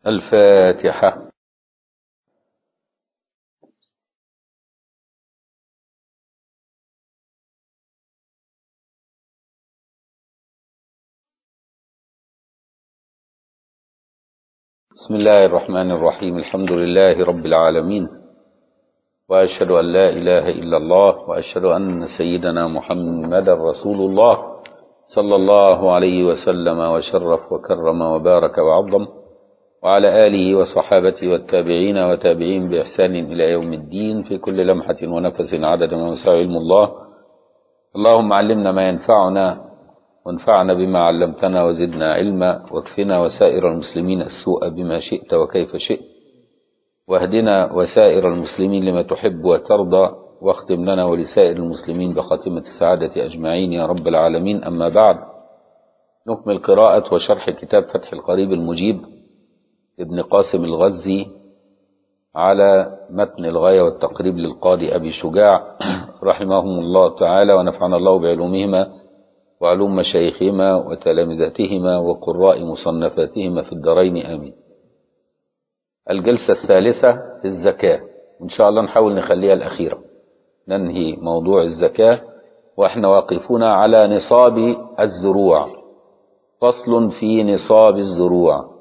الفاتحة بسم الله الرحمن الرحيم الحمد لله رب العالمين وأشهد أن لا إله إلا الله وأشهد أن سيدنا محمد رسول الله صلى الله عليه وسلم وشرف وكرم وبارك وعظم وعلى آله وصحابته والتابعين وتابعين بإحسان إلى يوم الدين في كل لمحة ونفس عدد ما وسع علم الله اللهم علمنا ما ينفعنا وانفعنا بما علمتنا وزدنا علما واكفنا وسائر المسلمين السوء بما شئت وكيف شئت واهدنا وسائر المسلمين لما تحب وترضى واختم لنا ولسائر المسلمين بخاتمة السعادة أجمعين يا رب العالمين أما بعد نكمل قراءة وشرح كتاب فتح القريب المجيب ابن قاسم الغزي على متن الغاية والتقريب للقاضي أبي شجاع رحمهم الله تعالى ونفعنا الله بعلومهما وعلوم مشايخهما وتلامذتهما وقراء مصنفاتهما في الدارين آمين الجلسة الثالثة في الزكاة إن شاء الله نحاول نخليها الأخيرة ننهي موضوع الزكاة وإحنا واقفون على نصاب الزروع فصل في نصاب الزروع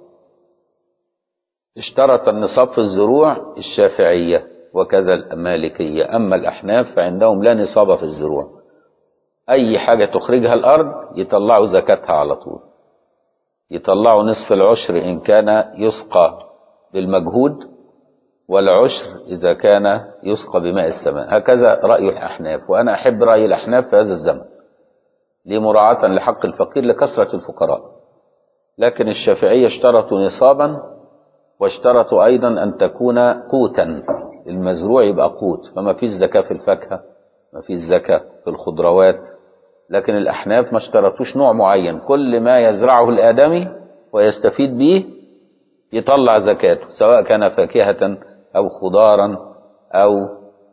اشترط النصاب في الزروع الشافعية وكذا المالكية أما الأحناف فعندهم لا نصاب في الزروع أي حاجة تخرجها الأرض يطلعوا زكاتها على طول يطلعوا نصف العشر إن كان يسقى بالمجهود والعشر إذا كان يسقى بماء السماء هكذا رأي الأحناف وأنا أحب رأي الأحناف في هذا الزمن لمراعاة لحق الفقير لكثرة الفقراء لكن الشافعية اشترطوا نصابا واشترطوا أيضا أن تكون قوتا المزروع يبقى قوت فما فيش زكاة في الفاكهة ما فيش زكاة في الخضروات لكن الأحناف ما اشترطوش نوع معين كل ما يزرعه الآدمي ويستفيد به يطلع زكاته سواء كان فاكهة أو خضارا أو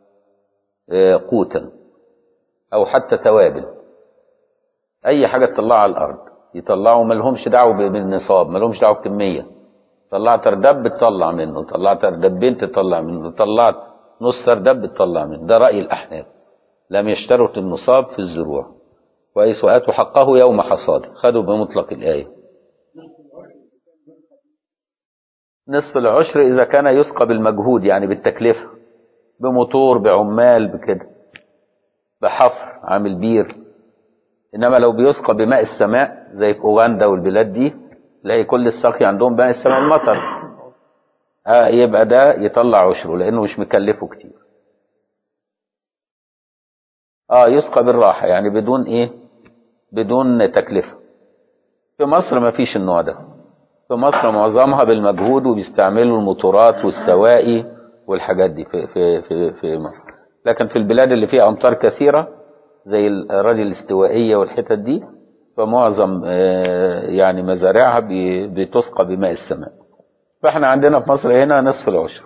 قوتا أو حتى توابل أي حاجة تطلعها على الأرض يطلعوا ما لهمش دعوة بالنصاب ما لهمش دعوة بكمية طلعت سردب تطلع منه طلعت سردبين تطلع منه طلعت نص سردب تطلع منه ده رأي الأحناف لم يشترط النصاب في الزروع كويس وآتوا حقه يوم حصاده خدوا بمطلق الآية نصف العشر إذا كان يسقى بالمجهود يعني بالتكلفة بموتور بعمال بكده بحفر عامل بير إنما لو بيسقى بماء السماء زي في أوغندا والبلاد دي تلاقي كل السقي عندهم ماء السماء المطر آه يبقى ده يطلع عشره لأنه مش مكلفه كتير اه يسقى بالراحة يعني بدون ايه بدون تكلفة في مصر ما فيش النوع ده في مصر معظمها بالمجهود وبيستعملوا الموتورات والسواقي والحاجات دي في, في, في, في مصر لكن في البلاد اللي فيها أمطار كثيرة زي الأراضي الاستوائية والحتت دي فمعظم آه يعني مزارعها بتسقى بماء السماء فاحنا عندنا في مصر هنا نصف العشر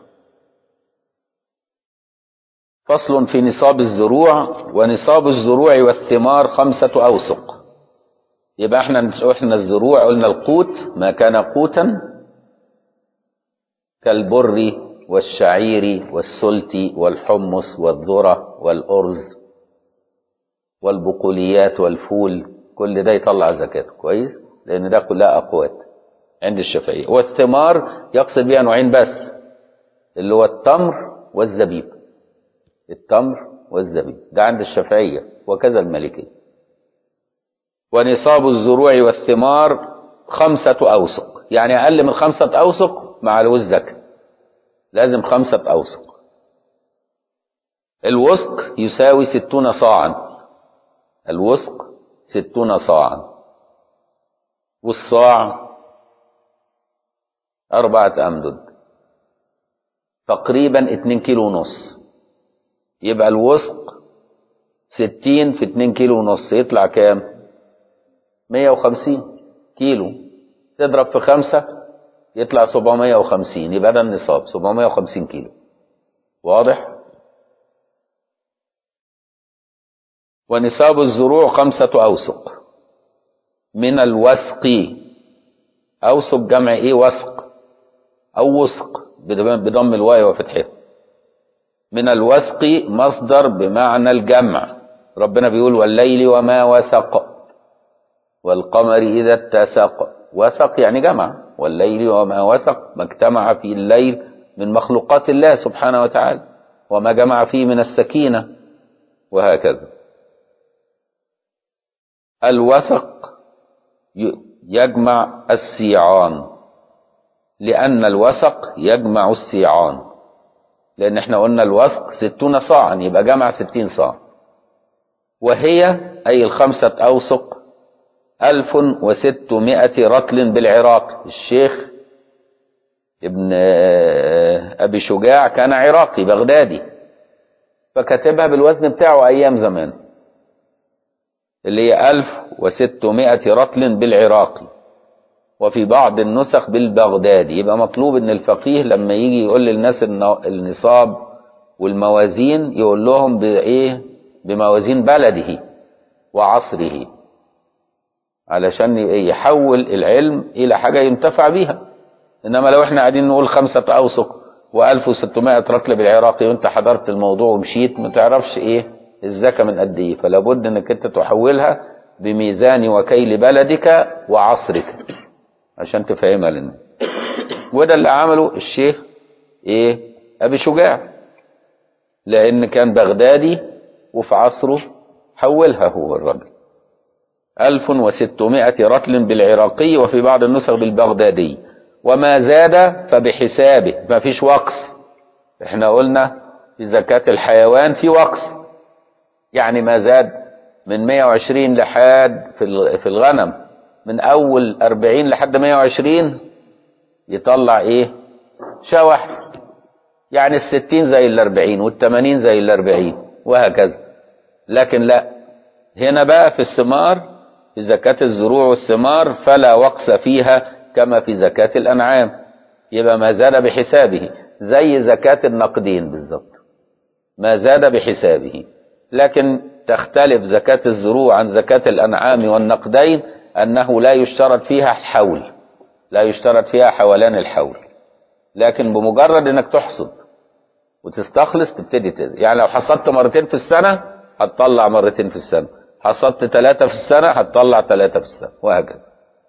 فصل في نصاب الزروع ونصاب الزروع والثمار خمسة أوسق يبقى احنا احنا الزروع قلنا القوت ما كان قوتا كالبر والشعير والسلت والحمص والذرة والأرز والبقوليات والفول كل ده يطلع زكاته كويس لأن ده كلها أقوات عند الشافعية والثمار يقصد بها نوعين بس اللي هو التمر والزبيب التمر والزبيب ده عند الشافعية وكذا المالكية ونصاب الزروع والثمار خمسة أوسق يعني أقل من خمسة أوسق مع الوزك لازم خمسة أوسق الوسق يساوي ستون صاعا الوسق ستون صاعا والصاع أربعة أمدد تقريبا اتنين كيلو ونص يبقى الوسق ستين في اتنين كيلو ونص يطلع كام مية وخمسين كيلو تضرب في خمسة يطلع سبعمية وخمسين يبقى ده النصاب سبعمية وخمسين كيلو واضح ونصاب الزروع خمسة أوسق من الوسق أوسق جمع إيه وسق أو وسق بضم الواو وفتحها من الوسق مصدر بمعنى الجمع ربنا بيقول والليل وما وسق والقمر إذا اتسق وسق يعني جمع والليل وما وسق ما اجتمع في الليل من مخلوقات الله سبحانه وتعالى وما جمع فيه من السكينة وهكذا الوسق يجمع السيعان لأن الوسق يجمع السيعان لأن احنا قلنا الوسق ستون صاعا يبقى جمع ستين صاع وهي أي الخمسة أوسق ألف وستمائة رطل بالعراق الشيخ ابن أبي شجاع كان عراقي بغدادي فكتبها بالوزن بتاعه أيام زمان اللي هي ألف وستمائة رطل بالعراقي وفي بعض النسخ بالبغدادي يبقى مطلوب ان الفقيه لما يجي يقول للناس النصاب والموازين يقول لهم بايه بموازين بلده وعصره علشان يحول العلم الى حاجة ينتفع بيها انما لو احنا قاعدين نقول خمسة اوسق و1600 رطل بالعراقي وانت حضرت الموضوع ومشيت ما تعرفش ايه الزكاة من قد ايه فلا بد انك انت تحولها بميزان وكيل بلدك وعصرك عشان تفهمها للناس وده اللي عمله الشيخ ايه ابي شجاع لان كان بغدادي وفي عصره حولها هو الرجل 1600 رطل بالعراقي وفي بعض النسخ بالبغدادي وما زاد فبحسابه ما فيش وقص احنا قلنا في زكاة الحيوان في وقص يعني ما زاد من 120 لحد في الغنم من اول 40 لحد 120 يطلع ايه شاة واحد يعني الستين زي الاربعين والتمانين زي الاربعين وهكذا لكن لا هنا بقى في الثمار في زكاة الزروع والثمار فلا وقص فيها كما في زكاة الأنعام يبقى ما زاد بحسابه زي زكاة النقدين بالظبط ما زاد بحسابه لكن تختلف زكاة الزروع عن زكاة الأنعام والنقدين أنه لا يشترط فيها الحول لا يشترط فيها حولان الحول لكن بمجرد أنك تحصد وتستخلص تبتدي تزد. يعني لو حصدت مرتين في السنة هتطلع مرتين في السنة حصدت ثلاثة في السنة هتطلع ثلاثة في السنة وهكذا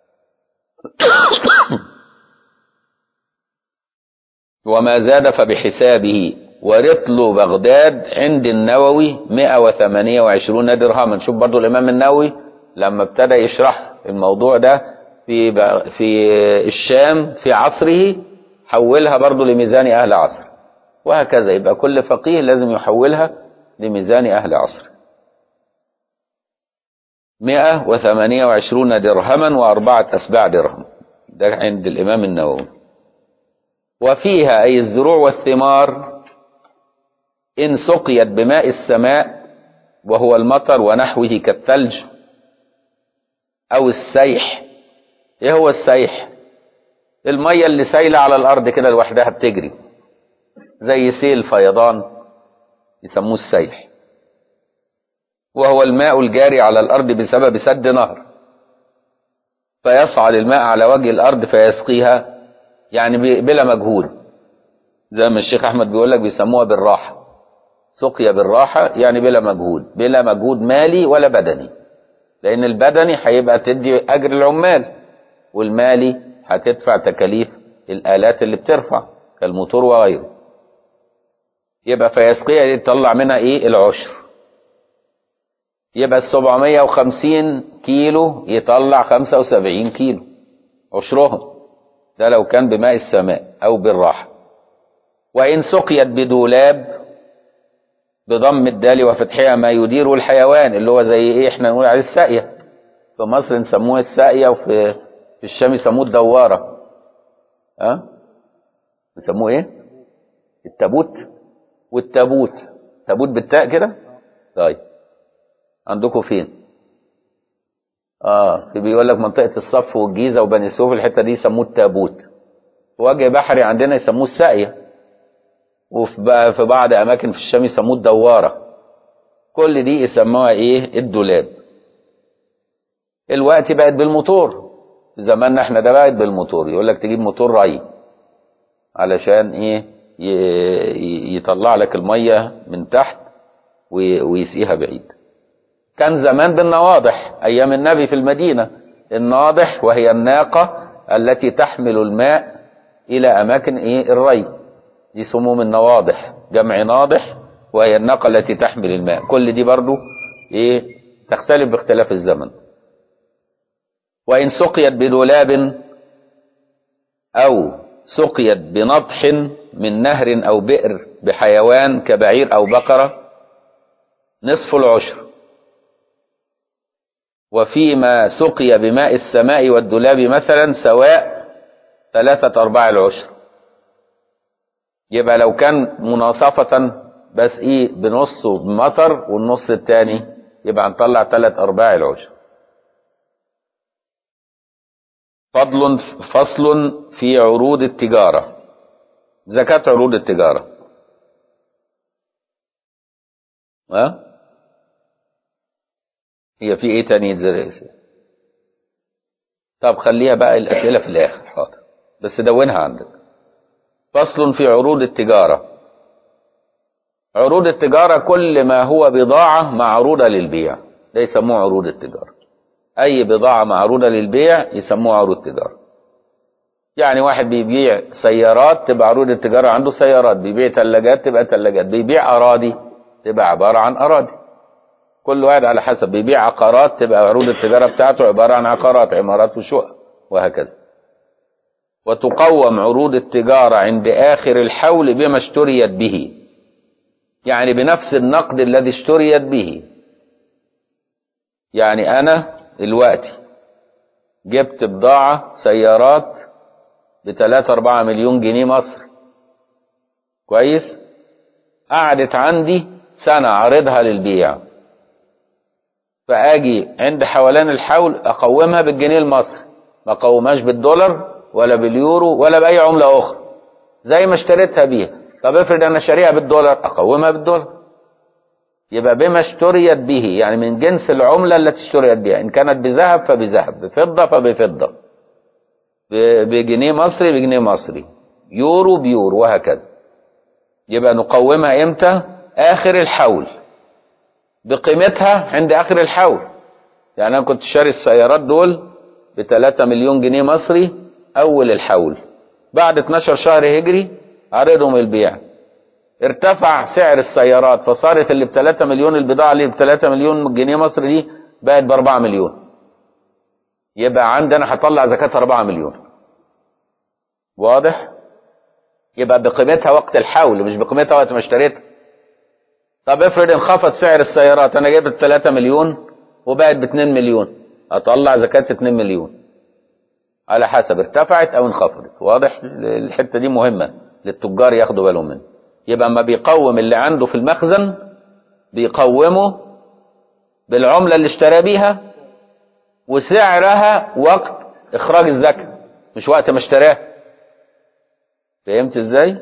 وما زاد فبحسابه ورطل بغداد عند النووي 128 درهما شوف برضو الإمام النووي لما ابتدى يشرح الموضوع ده في في الشام في عصره حولها برضو لميزان أهل عصر وهكذا يبقى كل فقيه لازم يحولها لميزان أهل عصر 128 درهما وأربعة أسباع درهم ده عند الإمام النووي وفيها أي الزروع والثمار إن سقيت بماء السماء وهو المطر ونحوه كالثلج أو السيح إيه هو السيح المية اللي سايلة على الأرض كده لوحدها بتجري زي سيل فيضان يسموه السيح وهو الماء الجاري على الأرض بسبب سد نهر فيصعد الماء على وجه الأرض فيسقيها يعني بلا مجهود زي ما الشيخ أحمد بيقول لك بيسموها بالراحة سقيا بالراحة يعني بلا مجهود بلا مجهود مالي ولا بدني لأن البدني هيبقى تدي أجر العمال والمالي هتدفع تكاليف الآلات اللي بترفع كالموتور وغيره يبقى فيسقيها دي تطلع منها ايه العشر يبقى ال 750 كيلو يطلع 75 كيلو عشرهم ده لو كان بماء السماء او بالراحة وان سقيت بدولاب بضم الدال وفتحها ما يدير الحيوان اللي هو زي ايه احنا نقول عليه الساقية في مصر نسموها الساقية وفي في الشام يسموه الدوارة ها أه؟ يسموه ايه التابوت والتابوت تابوت بالتاء كده طيب عندكم فين اه في بيقول لك منطقه الصف والجيزه وبني سويف الحته دي يسموه التابوت وجه بحري عندنا يسموه الساقيه وفي في بعض اماكن في الشام يسموه الدواره كل دي يسموها ايه الدولاب الوقت بقت بالموتور زماننا احنا ده بقت بالموتور يقول لك تجيب موتور ري علشان ايه ي- يطلع لك المية من تحت وي- ويسقيها بعيد كان زمان بالنواضح ايام النبي في المدينة الناضح وهي الناقة التي تحمل الماء الى اماكن ايه الري دي سموم النواضح جمع ناضح وهي الناقة التي تحمل الماء كل دي برضو ايه تختلف باختلاف الزمن وإن سقيت بدولاب أو سقيت بنضح من نهر أو بئر بحيوان كبعير أو بقرة نصف العشر وفيما سقي بماء السماء والدولاب مثلا سواء ثلاثة أرباع العشر يبقى لو كان مناصفة بس إيه بنصه بمطر والنص التاني يبقى نطلع ثلاث أرباع العشر فضل فصل في عروض التجارة زكاة عروض التجارة ها هي في ايه تاني يتزرق طب خليها بقى الأسئلة في الآخر حاضر بس دونها عندك فصل في عروض التجارة عروض التجارة كل ما هو بضاعة معروضة للبيع ده يسموه عروض التجارة أي بضاعة معروضة للبيع يسموها عروض تجارة يعني واحد بيبيع سيارات تبقى عروض التجارة عنده سيارات بيبيع ثلاجات تبقى ثلاجات بيبيع أراضي تبقى عبارة عن أراضي كل واحد على حسب بيبيع عقارات تبقى عروض التجارة بتاعته عبارة عن عقارات عمارات وشقق وهكذا وتقوم عروض التجارة عند آخر الحول بما اشتريت به يعني بنفس النقد الذي اشتريت به يعني أنا دلوقتي جبت بضاعة سيارات بتلاتة أربعة مليون جنيه مصر كويس قعدت عندي سنة عارضها للبيع فاجي عند حولان الحول اقومها بالجنيه المصري ما اقومهاش بالدولار ولا باليورو ولا باي عمله اخرى زي ما اشتريتها بيها طب افرض انا شاريها بالدولار اقومها بالدولار يبقى بما اشتريت به يعني من جنس العمله التي اشتريت بها ان كانت بذهب فبذهب بفضه فبفضه ب- بجنيه مصري بجنيه مصري يورو بيورو وهكذا يبقى نقومها امتى اخر الحول بقيمتها عند اخر الحول يعني انا كنت شاري السيارات دول ب 3 مليون جنيه مصري اول الحول بعد 12 شهر هجري عرضهم البيع ارتفع سعر السيارات فصارت اللي ب 3 مليون البضاعه اللي ب 3 مليون جنيه مصري دي بقت ب 4 مليون يبقى عندنا هطلع زكاه 4 مليون واضح يبقى بقيمتها وقت الحول مش بقيمتها وقت ما اشتريتها طب افرض انخفض سعر السيارات انا جايب 3 مليون وبقت ب 2 مليون اطلع زكاه 2 مليون على حسب ارتفعت او انخفضت واضح الحته دي مهمه للتجار ياخدوا بالهم منها يبقى اما بيقوم اللي عنده في المخزن بيقومه بالعمله اللي اشترى بيها وسعرها وقت اخراج الزكاه مش وقت ما اشتراها فهمت ازاي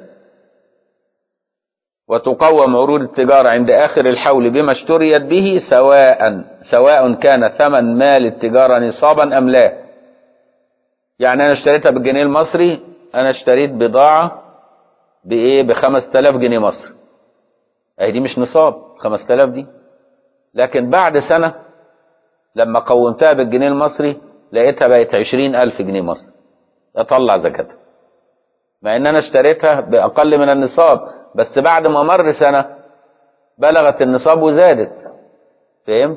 وتقوم عروض التجارة عند آخر الحول بما اشتريت به سواء سواء كان ثمن مال التجارة نصابا أم لا يعني أنا اشتريتها بالجنيه المصري أنا اشتريت بضاعة بإيه بخمس تلاف جنيه مصري أهي دي مش نصاب خمس تلاف دي لكن بعد سنة لما قومتها بالجنيه المصري لقيتها بقت عشرين ألف جنيه مصري أطلع زكاتها مع ان انا اشتريتها باقل من النصاب بس بعد ما مر سنه بلغت النصاب وزادت فهمت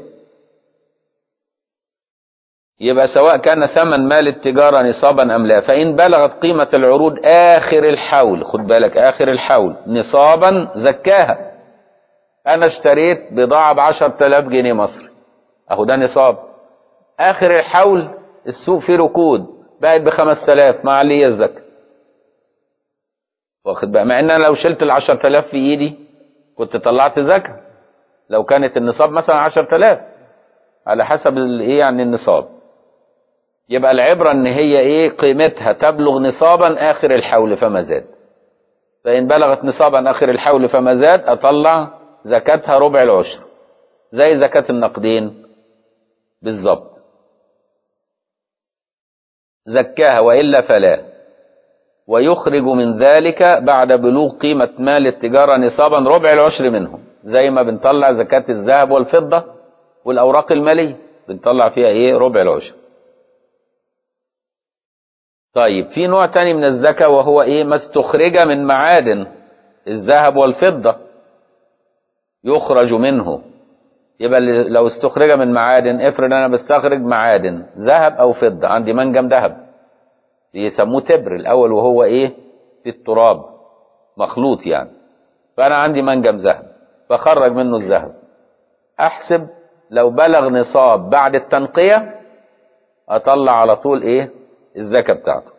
يبقى سواء كان ثمن مال التجاره نصابا ام لا فان بلغت قيمه العروض اخر الحول خد بالك اخر الحول نصابا زكاها انا اشتريت بضاعه ب 10000 جنيه مصري اهو ده نصاب اخر الحول السوق فيه ركود بقت ب 5000 مع اللي هي الزكاه واخد بقى مع ان انا لو شلت ال 10000 في ايدي كنت طلعت زكاه لو كانت النصاب مثلا 10000 على حسب الايه يعني النصاب يبقى العبره ان هي ايه قيمتها تبلغ نصابا اخر الحول فما زاد فان بلغت نصابا اخر الحول فما زاد اطلع زكاتها ربع العشر زي زكاه النقدين بالظبط زكاها والا فلا ويخرج من ذلك بعد بلوغ قيمة مال التجارة نصابا ربع العشر منه زي ما بنطلع زكاة الذهب والفضة والأوراق المالية بنطلع فيها إيه ربع العشر طيب في نوع تاني من الزكاة وهو إيه ما استخرج من معادن الذهب والفضة يخرج منه يبقى لو استخرج من معادن افرض انا بستخرج معادن ذهب او فضه عندي منجم ذهب يسموه تبر الاول وهو ايه في التراب مخلوط يعني فانا عندي منجم ذهب فخرج منه الذهب احسب لو بلغ نصاب بعد التنقيه اطلع على طول ايه الزكاه بتاعته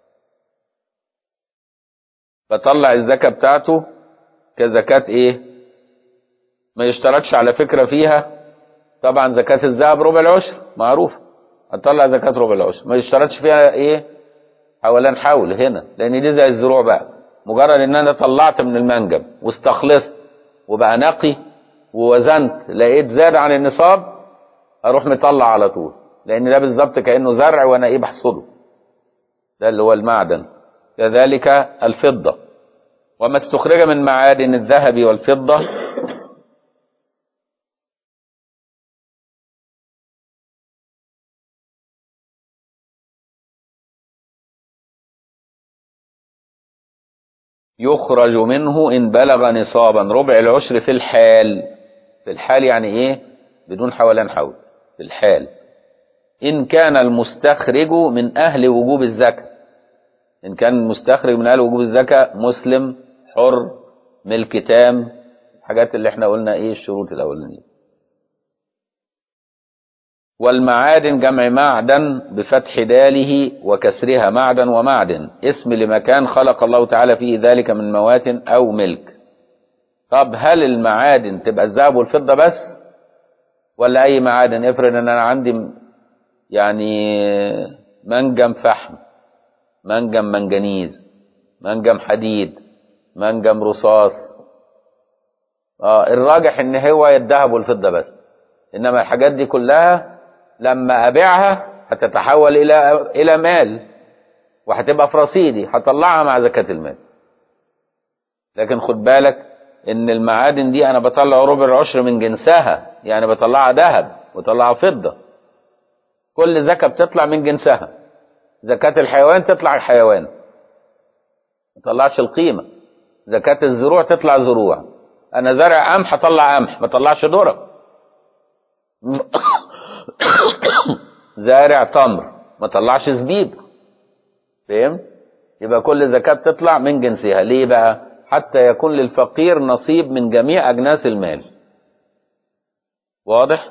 بطلع الزكاه بتاعته كزكاه ايه ما يشترطش على فكرة فيها طبعا زكاة الذهب ربع العشر معروف هتطلع زكاة ربع العشر ما يشترطش فيها ايه حولان حول هنا لان دي زي الزروع بقى مجرد ان انا طلعت من المنجم واستخلصت وبقى نقي ووزنت لقيت زاد عن النصاب اروح مطلع على طول لان ده بالظبط كانه زرع وانا ايه بحصده ده اللي هو المعدن كذلك الفضه وما استخرج من معادن الذهب والفضه يخرج منه إن بلغ نصابا ربع العشر في الحال في الحال يعني إيه بدون حولان حول في الحال إن كان المستخرج من أهل وجوب الزكاة إن كان المستخرج من أهل وجوب الزكاة مسلم حر ملك تام الحاجات اللي احنا قلنا إيه الشروط الأولانية والمعادن جمع معدن بفتح داله وكسرها معدن ومعدن اسم لمكان خلق الله تعالى فيه ذلك من موات أو ملك طب هل المعادن تبقى الذهب والفضة بس ولا أي معادن افرض أن أنا عندي يعني منجم فحم منجم منجنيز منجم حديد منجم رصاص اه الراجح ان هو الذهب والفضة بس انما الحاجات دي كلها لما ابيعها هتتحول الى الى مال وهتبقى في رصيدي هطلعها مع زكاة المال لكن خد بالك ان المعادن دي انا بطلع ربع العشر من جنسها يعني بطلعها ذهب وطلعها فضة كل زكاة بتطلع من جنسها زكاة الحيوان تطلع الحيوان ما تطلعش القيمة زكاة الزروع تطلع زروع انا زارع قمح اطلع قمح ما اطلعش ذره زارع تمر ما طلعش زبيب فهمت يبقى كل زكاة تطلع من جنسها ليه بقى حتى يكون للفقير نصيب من جميع أجناس المال واضح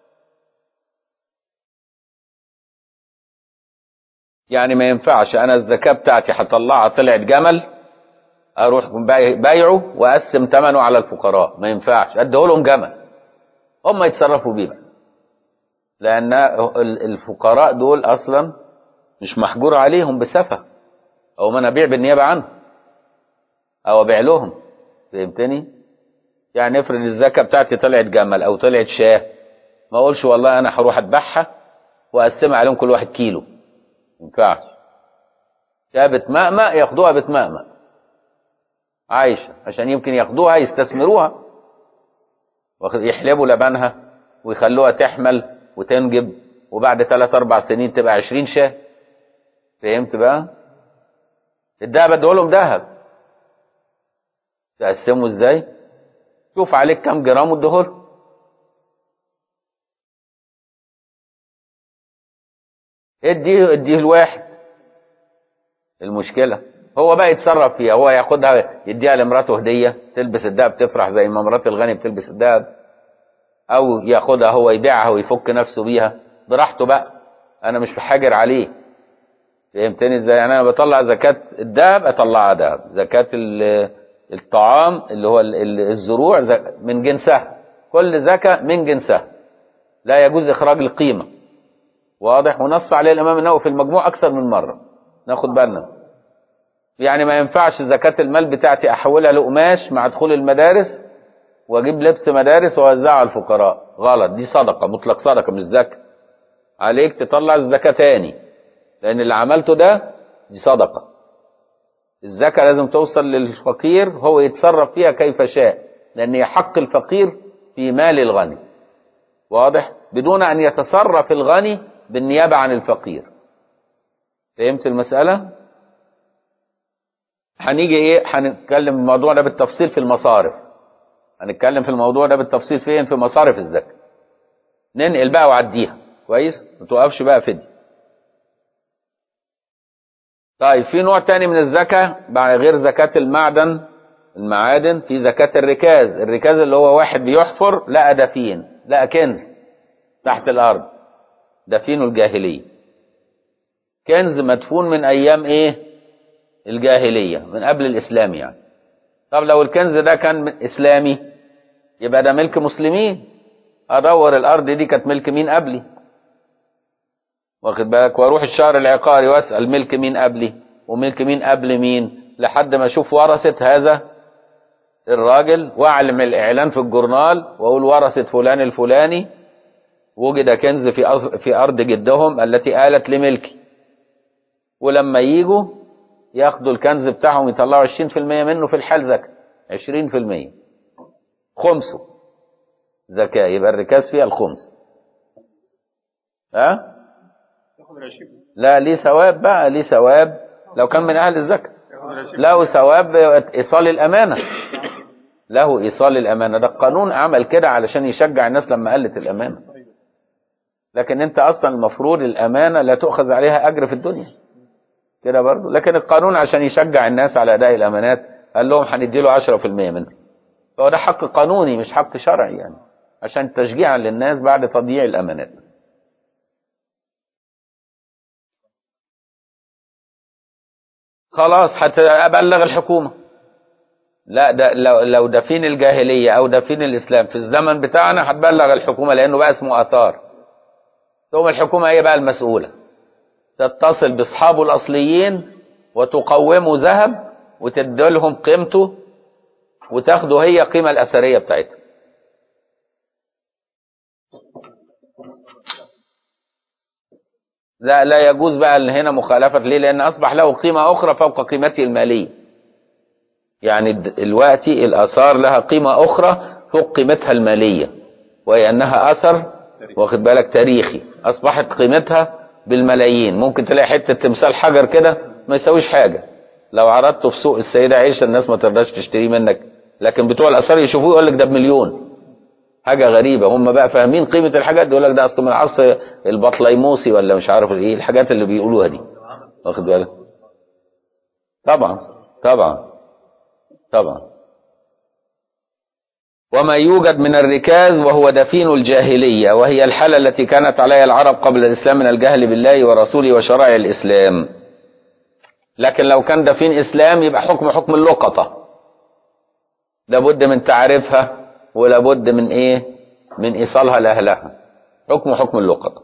يعني ما ينفعش أنا الزكاة بتاعتي هطلعها طلعت جمل أروح بايعه وأقسم ثمنه على الفقراء ما ينفعش أديه لهم جمل هم يتصرفوا بيه بقى لأن الفقراء دول أصلا مش محجور عليهم بسفة أو ما أنا أبيع بالنيابة عنهم أو أبيع لهم فهمتني؟ يعني افرض الزكاة بتاعتي طلعت جمل أو طلعت شاه ما أقولش والله أنا هروح أذبحها وأقسمها عليهم كل واحد كيلو ما ينفعش يا بتمأمأ ياخدوها بتمأمأ عايشة عشان يمكن ياخدوها يستثمروها يحلبوا لبنها ويخلوها تحمل وتنجب وبعد ثلاث اربع سنين تبقى عشرين شاه فهمت بقى الدهب ادولهم ذهب تقسمه ازاي شوف عليك كام جرام واديهوله اديه اديه الواحد المشكلة هو بقى يتصرف فيها هو ياخدها يديها لمراته هدية تلبس الدهب تفرح زي ما مرات الغني بتلبس الدهب او ياخدها هو يبيعها ويفك نفسه بيها براحته بقى انا مش بحاجر عليه فهمتني ازاي يعني انا بطلع زكاة الذهب اطلعها ذهب زكاة الطعام اللي هو الزروع من جنسها كل زكاة من جنسها لا يجوز اخراج القيمة واضح ونص عليه الامام النووي في المجموع اكثر من مرة ناخد بالنا يعني ما ينفعش زكاة المال بتاعتي احولها لقماش مع دخول المدارس واجيب لبس مدارس واوزعه على الفقراء غلط دي صدقه مطلق صدقه مش زكاه عليك تطلع الزكاه تاني لان اللي عملته ده دي صدقه الزكاة لازم توصل للفقير هو يتصرف فيها كيف شاء لأن هي حق الفقير في مال الغني واضح بدون أن يتصرف الغني بالنيابة عن الفقير فهمت المسألة هنيجي ايه هنتكلم الموضوع ده بالتفصيل في المصارف هنتكلم في الموضوع ده بالتفصيل فين في مصارف الزكاة ننقل بقى وعديها كويس ما توقفش بقى فدي طيب في نوع تاني من الزكاة بعد غير زكاة المعدن المعادن في زكاة الركاز الركاز اللي هو واحد بيحفر لقى دفين لقى كنز تحت الأرض دفينه الجاهلية كنز مدفون من أيام إيه الجاهلية من قبل الإسلام يعني طب لو الكنز ده كان إسلامي يبقى ده ملك مسلمين أدور الأرض دي كانت ملك مين قبلي واخد بالك واروح الشهر العقاري واسال ملك مين قبلي وملك مين قبل مين لحد ما اشوف ورثه هذا الراجل واعلم الاعلان في الجورنال واقول ورثه فلان الفلاني وجد كنز في أرض في ارض جدهم التي آلت لملكي ولما يجوا ياخدوا الكنز بتاعهم يطلعوا 20% منه في الحال زكاه 20% خمسه زكاه يبقى الركاز فيها الخمس ها لا ليه ثواب بقى ليه ثواب لو كان من اهل الزكاه له ثواب ايصال الامانه له ايصال الامانه ده القانون عمل كده علشان يشجع الناس لما قلت الامانه لكن انت اصلا المفروض الامانه لا تؤخذ عليها اجر في الدنيا كده برضه لكن القانون عشان يشجع الناس على اداء الامانات قال لهم هندي له 10% منه فهو ده حق قانوني مش حق شرعي يعني عشان تشجيعا للناس بعد تضييع الامانات خلاص هتبلغ الحكومة لا ده لو لو دفين الجاهلية أو دفين الإسلام في الزمن بتاعنا هتبلغ الحكومة لأنه بقى اسمه آثار ثم الحكومة هي بقى المسؤولة تتصل بأصحابه الأصليين وتقومه ذهب وتديلهم قيمته وتاخده هي القيمة الأثرية بتاعتها لا لا يجوز بقى اللي هنا مخالفة ليه لأن أصبح له قيمة أخرى فوق قيمته المالية يعني دلوقتي الآثار لها قيمة أخرى فوق قيمتها المالية وهي أنها أثر واخد بالك تاريخي أصبحت قيمتها بالملايين ممكن تلاقي حتة تمثال حجر كده ما يساويش حاجة لو عرضته في سوق السيدة عائشة الناس ما ترضاش تشتريه منك لكن بتوع الآثار يشوفوه يقول لك ده بمليون حاجة غريبة هم بقى فاهمين قيمة الحاجات دي يقول لك ده أصل من عصر البطليموسي ولا مش عارف إيه الحاجات اللي بيقولوها دي واخد بالك طبعا طبعا طبعا وما يوجد من الركاز وهو دفين الجاهلية وهي الحالة التي كانت عليها العرب قبل الإسلام من الجهل بالله ورسوله وشرائع الإسلام لكن لو كان دفين إسلام يبقى حكم حكم اللقطة لابد من تعريفها ولابد من ايه من ايصالها لاهلها حكم حكم اللقطة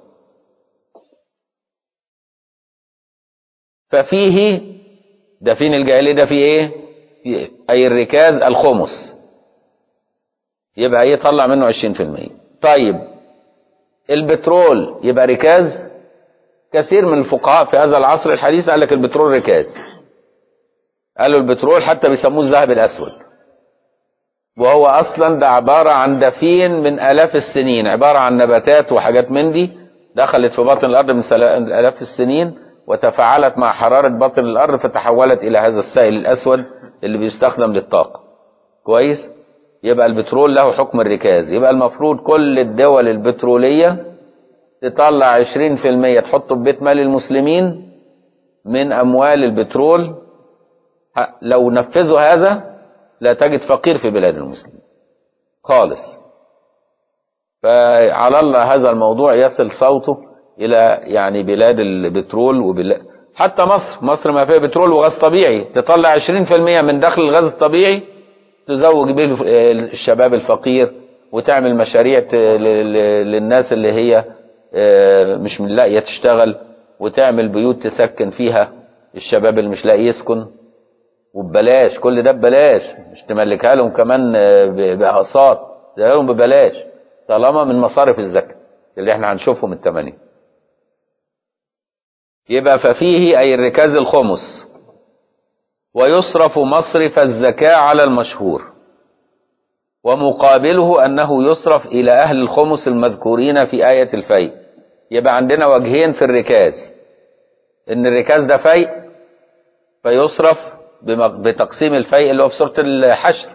ففيه دفين الجاهلية ده فيه ايه فيه اي الركاز الخمس يبقى يطلع منه 20% طيب البترول يبقى ركاز كثير من الفقهاء في هذا العصر الحديث قال لك البترول ركاز قالوا البترول حتى بيسموه الذهب الاسود وهو اصلا ده عبارة عن دفين من الاف السنين عبارة عن نباتات وحاجات من دي دخلت في باطن الارض من الاف السنين وتفاعلت مع حرارة باطن الارض فتحولت الى هذا السائل الاسود اللي بيستخدم للطاقة كويس يبقى البترول له حكم الركاز يبقى المفروض كل الدول البترولية تطلع 20% تحطه في بيت مال المسلمين من اموال البترول لو نفذوا هذا لا تجد فقير في بلاد المسلمين خالص فعلى الله هذا الموضوع يصل صوته الى يعني بلاد البترول وبلاد حتى مصر مصر ما فيها بترول وغاز طبيعي تطلع 20% من دخل الغاز الطبيعي تزوج به الشباب الفقير وتعمل مشاريع للناس اللي هي مش لاقيه تشتغل وتعمل بيوت تسكن فيها الشباب اللي مش لاقي يسكن وببلاش كل ده ببلاش مش تملكها لهم كمان باقساط ده لهم ببلاش طالما من مصارف الزكاه اللي احنا هنشوفهم الثمانيه يبقى ففيه اي الركاز الخمس ويصرف مصرف الزكاة على المشهور ومقابله أنه يصرف إلى أهل الخمس المذكورين في آية الفيء يبقى عندنا وجهين في الركاز إن الركاز ده فيء فيصرف بمق- بتقسيم الفيء اللي هو في سورة الحشر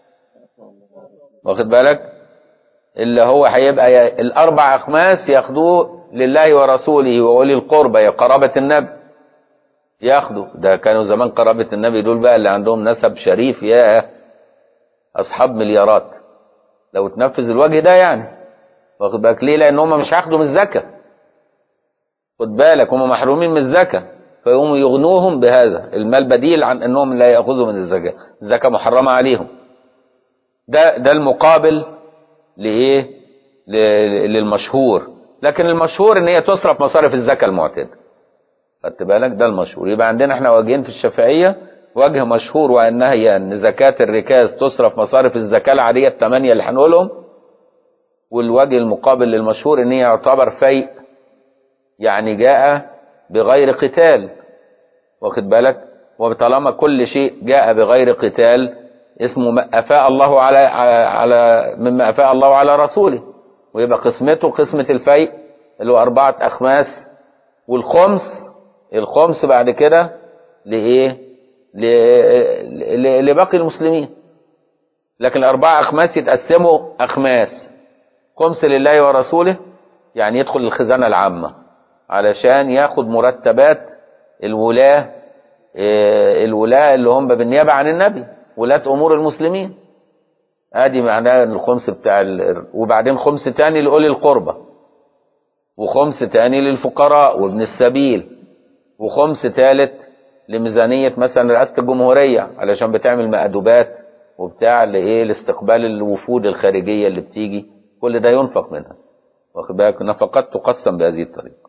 واخد بالك اللي هو هيبقى ي- الأربع أخماس ياخدوه لله ورسوله وأولي القربى يا قرابة النبي ياخدوا ده كانوا زمان قرابة النبي دول بقى اللي عندهم نسب شريف يا أصحاب مليارات لو تنفذ الوجه ده يعني واخد بالك ليه لأن هم مش هياخدوا من الزكاة خد بالك هم محرومين من الزكاة فيقوموا يغنوهم بهذا المال بديل عن انهم لا ياخذوا من الزكاه الزكاه محرمه عليهم ده ده المقابل لايه ل- للمشهور لكن المشهور ان هي تصرف مصارف الزكاه المعتاده خدت بالك ده المشهور يبقى عندنا احنا وجهين في الشافعيه وجه مشهور وانها هي ان زكاه الركاز تصرف مصارف الزكاه العاديه الثمانيه اللي هنقولهم والوجه المقابل للمشهور ان هي يعتبر فيء يعني جاء بغير قتال واخد بالك وطالما كل شيء جاء بغير قتال اسمه ما افاء الله على على مما افاء الله على رسوله ويبقى قسمته قسمه الفيء اللي هو اربعه اخماس والخمس الخمس بعد كده لايه ل- ل- لباقي المسلمين لكن الاربعه اخماس يتقسموا اخماس خمس لله ورسوله يعني يدخل الخزانه العامه علشان ياخد مرتبات الولاة آه، الولاة اللي هم بالنيابة عن النبي ولاة أمور المسلمين ادي معناه الخمس بتاع ال... وبعدين خمس تاني لأولي القربى وخمس تاني للفقراء وابن السبيل وخمس تالت لميزانية مثلا رئاسة الجمهورية علشان بتعمل مأدوبات وبتاع لإيه لاستقبال الوفود الخارجية اللي بتيجي كل ده ينفق منها واخد بالك نفقات تقسم بهذه الطريقة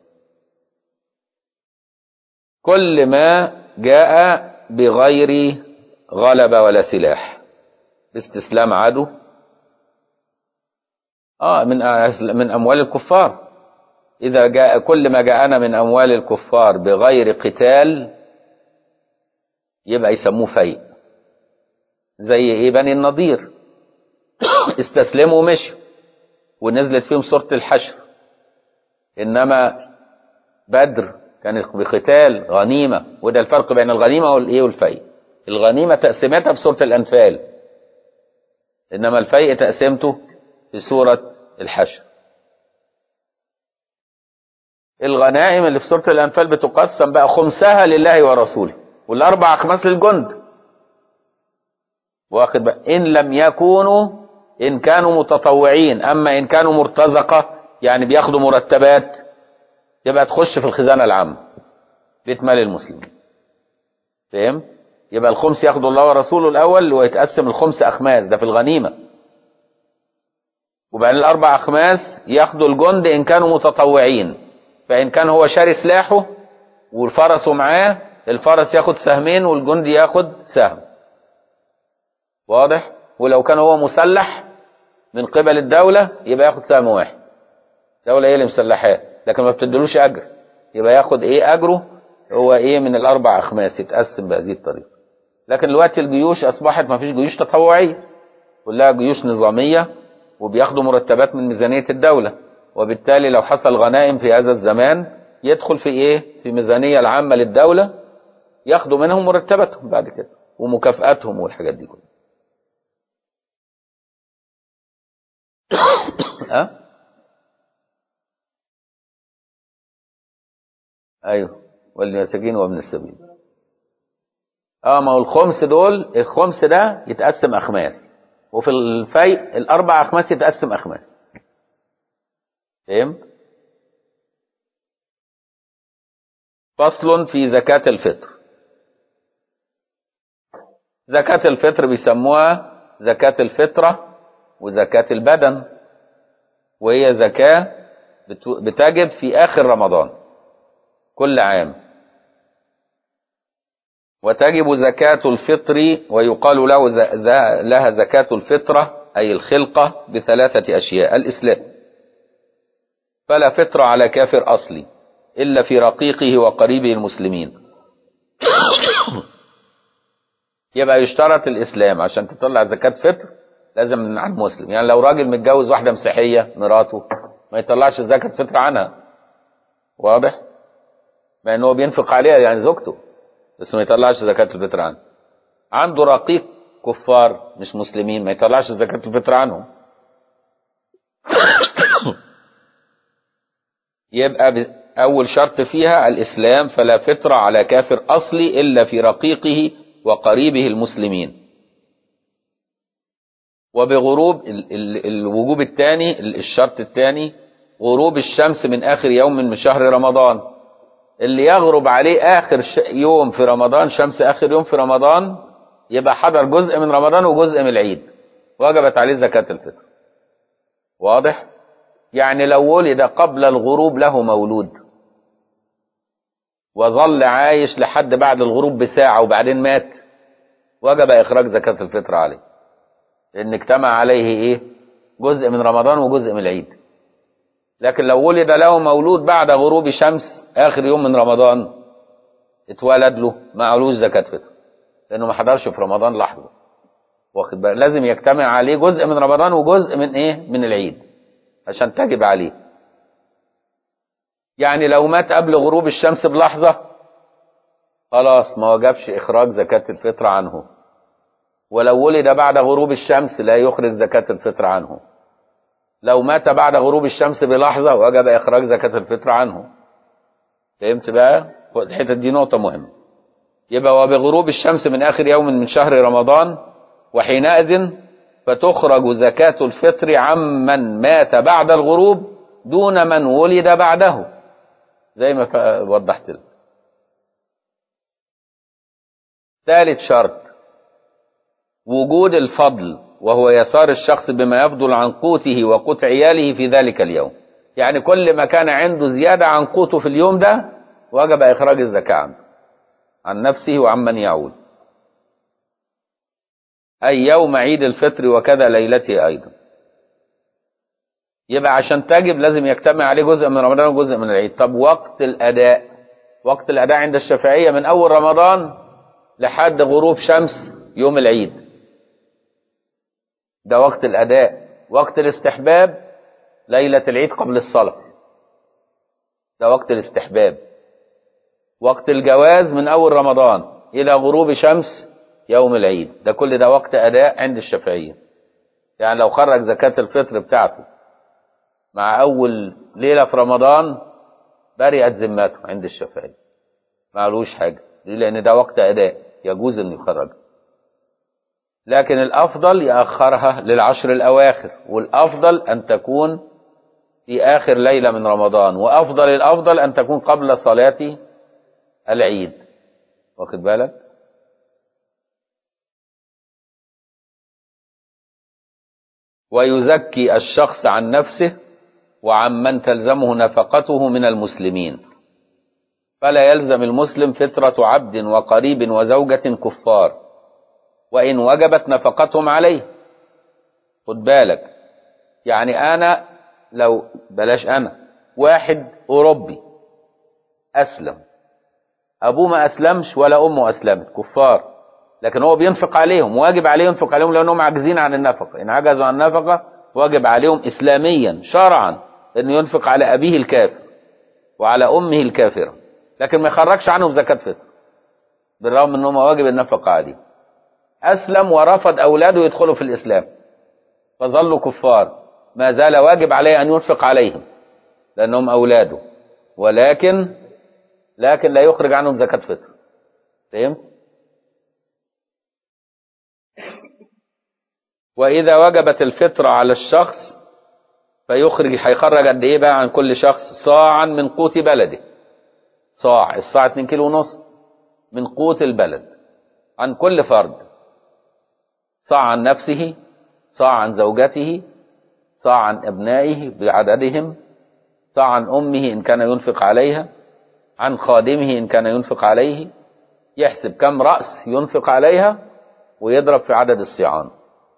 كل ما جاء بغير غلبة ولا سلاح استسلام عدو اه من من اموال الكفار اذا جاء كل ما جاءنا من اموال الكفار بغير قتال يبقى يسموه فيء زي ايه بني النضير استسلموا ومشوا ونزلت فيهم سورة الحشر انما بدر كانت بقتال غنيمة وده الفرق بين الغنيمة والايه والفيء الغنيمة تقسيمتها في سورة الأنفال إنما الفيء تقسيمته في سورة الحشر الغنائم اللي في سورة الأنفال بتقسم بقى خمسها لله ورسوله والأربع أخماس للجند واخد بقى إن لم يكونوا إن كانوا متطوعين أما إن كانوا مرتزقة يعني بياخدوا مرتبات يبقى تخش في الخزانة العامة بيت مال المسلمين فاهم يبقى الخمس ياخده الله ورسوله الأول ويتقسم الخمس أخماس ده في الغنيمة وبعدين الأربع أخماس ياخدوا الجند إن كانوا متطوعين فإن كان هو شاري سلاحه والفرس معاه الفرس ياخد سهمين والجندي ياخد سهم واضح ولو كان هو مسلح من قبل الدولة يبقى ياخد سهم واحد الدولة هي اللي مسلحاه لكن ما بتدلوش أجر يبقى ياخد إيه أجره هو إيه من الأربع أخماس يتقسم بهذه الطريقة لكن دلوقتي الجيوش أصبحت ما فيش جيوش تطوعية كلها جيوش نظامية وبياخدوا مرتبات من ميزانية الدولة وبالتالي لو حصل غنائم في هذا الزمان يدخل في ايه في الميزانية العامة للدولة ياخدوا منهم مرتباتهم بعد كده ومكافآتهم والحاجات دي كلها أه؟ ايوه والمساكين وابن السبيل اه ما هو الخمس دول الخمس ده يتقسم اخماس وفي الفيء الاربع اخماس يتقسم اخماس فهم فصل في زكاة الفطر زكاة الفطر بيسموها زكاة الفطرة وزكاة البدن وهي زكاة بت- بتجب في آخر رمضان كل عام وتجب زكاة الفطر ويقال له ز- ز- لها زكاة الفطرة أي الخلقة بثلاثة أشياء الإسلام فلا فطر على كافر أصلي إلا في رقيقه وقريبه المسلمين يبقى يشترط الاسلام عشان تطلع زكاه فطر لازم من عن مسلم يعني لو راجل متجوز واحده مسيحيه مراته ما يطلعش زكاه فطر عنها واضح مع ان هو بينفق عليها يعني زوجته بس ما يطلعش زكاه الفطر عنها عنده رقيق كفار مش مسلمين ما يطلعش زكاه الفطر عنهم يبقى ب- أول شرط فيها الإسلام فلا فطر على كافر أصلي إلا في رقيقه وقريبه المسلمين وبغروب ال- ال- الوجوب الثاني الشرط الثاني غروب الشمس من آخر يوم من شهر رمضان اللي يغرب عليه آخر ش- يوم في رمضان شمس آخر يوم في رمضان يبقى حضر جزء من رمضان وجزء من العيد وجبت عليه زكاة الفطر واضح؟ يعني لو ولد قبل الغروب له مولود وظل عايش لحد بعد الغروب بساعة وبعدين مات وجب إخراج زكاة الفطر عليه لأن اجتمع عليه إيه جزء من رمضان وجزء من العيد لكن لو ولد له مولود بعد غروب شمس آخر يوم من رمضان اتولد له ما علوش زكاة فطر لأنه ما حضرش في رمضان لحظة واخد بالك لازم يجتمع عليه جزء من رمضان وجزء من إيه من العيد عشان تجب عليه يعني لو مات قبل غروب الشمس بلحظة خلاص ما وجبش إخراج زكاة الفطر عنه ولو ولد بعد غروب الشمس لا يخرج زكاة الفطر عنه لو مات بعد غروب الشمس بلحظة وجب إخراج زكاة الفطر عنه فهمت بقى الحتة دي نقطة مهمة يبقى وبغروب الشمس من آخر يوم من شهر رمضان وحينئذ فتخرج زكاة الفطر عمن مات بعد الغروب دون من ولد بعده زي ما ف- وضحت لك ثالث شرط وجود الفضل وهو يسار الشخص بما يفضل عن قوته وقوت عياله في ذلك اليوم يعني كل ما كان عنده زيادة عن قوته في اليوم ده وجب إخراج الزكاة عنه عن نفسه وعمن يعول أي يوم عيد الفطر وكذا ليلته أيضا يبقى عشان تجب لازم يجتمع عليه جزء من رمضان وجزء من العيد طب وقت الأداء وقت الأداء عند الشافعية من أول رمضان لحد غروب شمس يوم العيد ده وقت الأداء وقت الاستحباب ليلة العيد قبل الصلاة ده وقت الاستحباب وقت الجواز من أول رمضان إلى غروب شمس يوم العيد ده كل ده وقت أداء عند الشافعية يعني لو خرج زكاة الفطر بتاعته مع أول ليلة في رمضان برئت ذمته عند الشافعية ما علوش حاجة ليه؟ لأن ده وقت أداء يجوز إنه يخرج لكن الأفضل يأخرها للعشر الأواخر والأفضل أن تكون في آخر ليلة من رمضان وأفضل الأفضل أن تكون قبل صلاة العيد واخد بالك ويزكي الشخص عن نفسه وعمن تلزمه نفقته من المسلمين فلا يلزم المسلم فطرة عبد وقريب وزوجة كفار وإن وجبت نفقتهم عليه خد بالك يعني أنا لو بلاش أنا واحد أوروبي أسلم أبوه ما أسلمش ولا أمه أسلمت كفار لكن هو بينفق عليهم واجب عليه ينفق عليهم لأنهم عاجزين عن النفقة إن عجزوا عن النفقة واجب عليهم إسلاميا شرعا أنه ينفق على أبيه الكافر وعلى أمه الكافرة لكن ما يخرجش عنهم زكاة فطر بالرغم من أنهم واجب النفقة عليه أسلم ورفض أولاده يدخلوا في الإسلام فظلوا كفار ما زال واجب عليه أن ينفق عليهم لأنهم أولاده ولكن لكن لا يخرج عنهم زكاة فطر فهمت؟ وإذا وجبت الفطرة على الشخص فيخرج هيخرج قد إيه بقى عن كل شخص صاعا من قوت بلده صاع الصاع 2 كيلو ونص من قوت البلد عن كل فرد صاع عن نفسه صاع عن زوجته صاع عن أبنائه بعددهم صاع عن أمه إن كان ينفق عليها عن خادمه إن كان ينفق عليه يحسب كم رأس ينفق عليها ويضرب في عدد الصيعان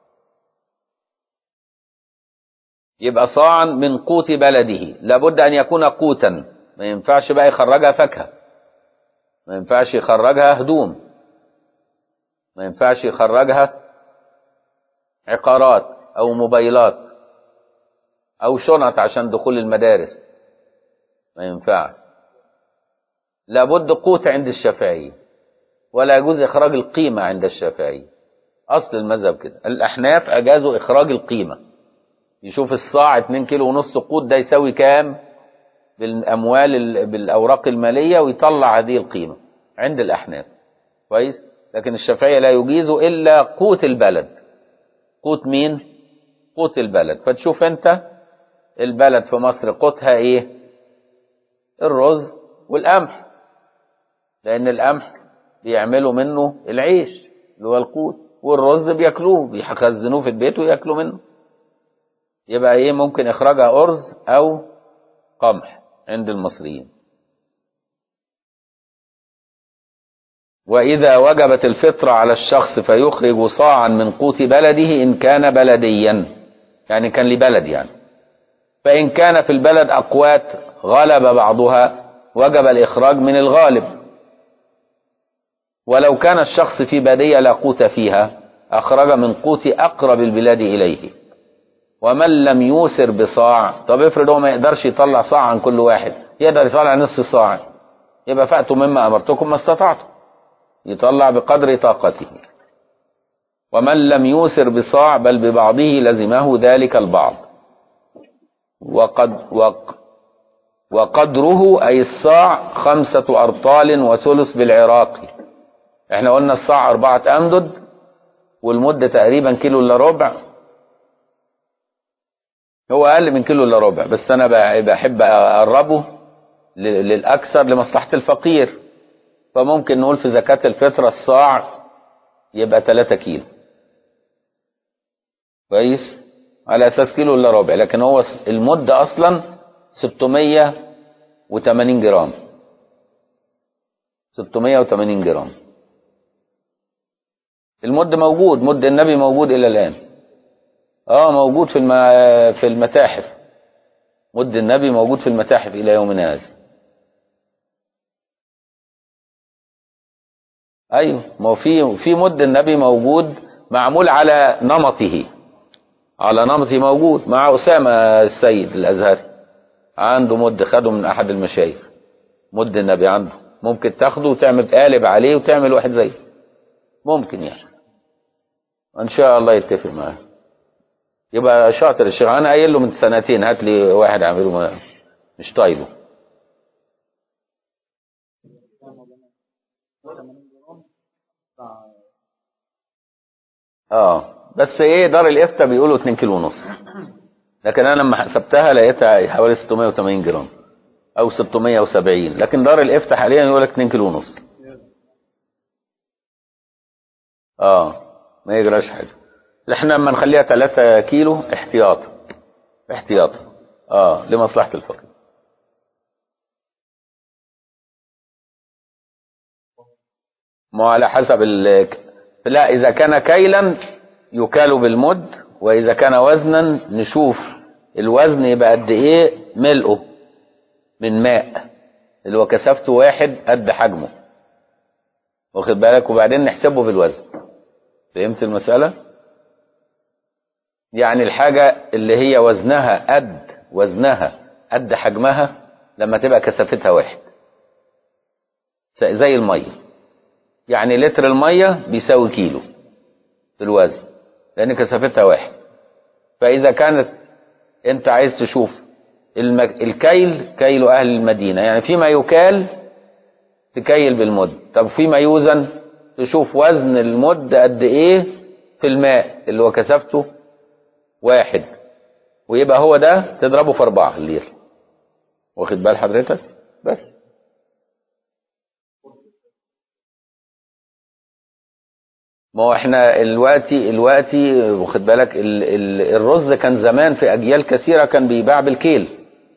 يبقى صاعا من قوت بلده لابد أن يكون قوتا ما ينفعش بقى يخرجها فاكهة ما ينفعش يخرجها هدوم ما ينفعش يخرجها عقارات او موبايلات او شنط عشان دخول المدارس ما ينفعش لابد قوت عند الشافعية ولا يجوز اخراج القيمة عند الشافعية اصل المذهب كده الاحناف اجازوا اخراج القيمة يشوف الصاع 2 كيلو ونص قوت ده يساوي كام بالاموال ال- بالاوراق المالية ويطلع هذه القيمة عند الاحناف كويس لكن الشافعية لا يجيز الا قوت البلد قوت مين قوت البلد فتشوف انت البلد في مصر قوتها ايه الرز والقمح لان القمح بيعملوا منه العيش اللي هو القوت والرز بياكلوه بيخزنوه في البيت وياكلوا منه يبقى ايه ممكن اخراجها ارز او قمح عند المصريين وإذا وجبت الفطرة على الشخص فيخرج صاعا من قوت بلده إن كان بلديا يعني كان لبلد يعني فإن كان في البلد أقوات غلب بعضها وجب الإخراج من الغالب ولو كان الشخص في بادية لا قوت فيها أخرج من قوت أقرب البلاد إليه ومن لم يوسر بصاع طب افرض هو ما يقدرش يطلع صاع عن كل واحد يقدر يطلع نصف صاع يبقى فأتوا مما أمرتكم ما استطعتم يطلع بقدر طاقته ومن لم يوسر بصاع بل ببعضه لزمه ذلك البعض وقد وق وقدره أي الصاع خمسة أرطال وثلث بالعراق احنا قلنا الصاع أربعة أمدد والمدة تقريبا كيلو إلا ربع هو أقل من كيلو إلا ربع بس أنا بحب أقربه ل- للأكثر لمصلحة الفقير فممكن نقول في زكاة الفطرة الصاع يبقى 3 كيلو كويس على اساس كيلو الا ربع لكن هو المدة اصلا 680 جرام 680 جرام المد موجود مد النبي موجود الى الان اه موجود في الم... في المتاحف مد النبي موجود في المتاحف الى يومنا هذا ايوه ما هو في في مد النبي موجود معمول على نمطه على نمطه موجود مع اسامه السيد الازهري عنده مد خده من احد المشايخ مد النبي عنده ممكن تاخده وتعمل قالب عليه وتعمل واحد زيه ممكن يعني ان شاء الله يتفق معاه يبقى شاطر الشيخ انا قايل له من سنتين هات لي واحد اعمله ما- مش طايله اه بس ايه دار الافتاء بيقولوا 2 كيلو ونص لكن انا لما حسبتها لقيتها حوالي 680 جرام او 670 لكن دار الافتاء حاليا يقول لك 2 كيلو ونص اه ما يجراش حاجه احنا لما نخليها 3 كيلو احتياطا احتياطا اه لمصلحه الفقير ما هو على حسب ال لا اذا كان كيلا يكال بالمد واذا كان وزنا نشوف الوزن يبقى قد ايه ملئه من ماء اللي هو كثافته واحد قد حجمه واخد بالك وبعدين نحسبه بالوزن فهمت المسألة يعني الحاجة اللي هي وزنها قد وزنها قد حجمها لما تبقى كثافتها واحد زي المية يعني لتر المية بيساوي كيلو في الوزن لأن كثافتها واحد فإذا كانت أنت عايز تشوف المك... الكيل كيل أهل المدينة يعني فيما يكال تكيل بالمد طب فيما يوزن تشوف وزن المد قد إيه في الماء اللي هو كثافته واحد ويبقى هو ده تضربه في أربعة اللي يطلع واخد بال حضرتك بس ما هو احنا الوقتي الوقتي واخد بالك ال ال الرز كان زمان في اجيال كثيره كان بيباع بالكيل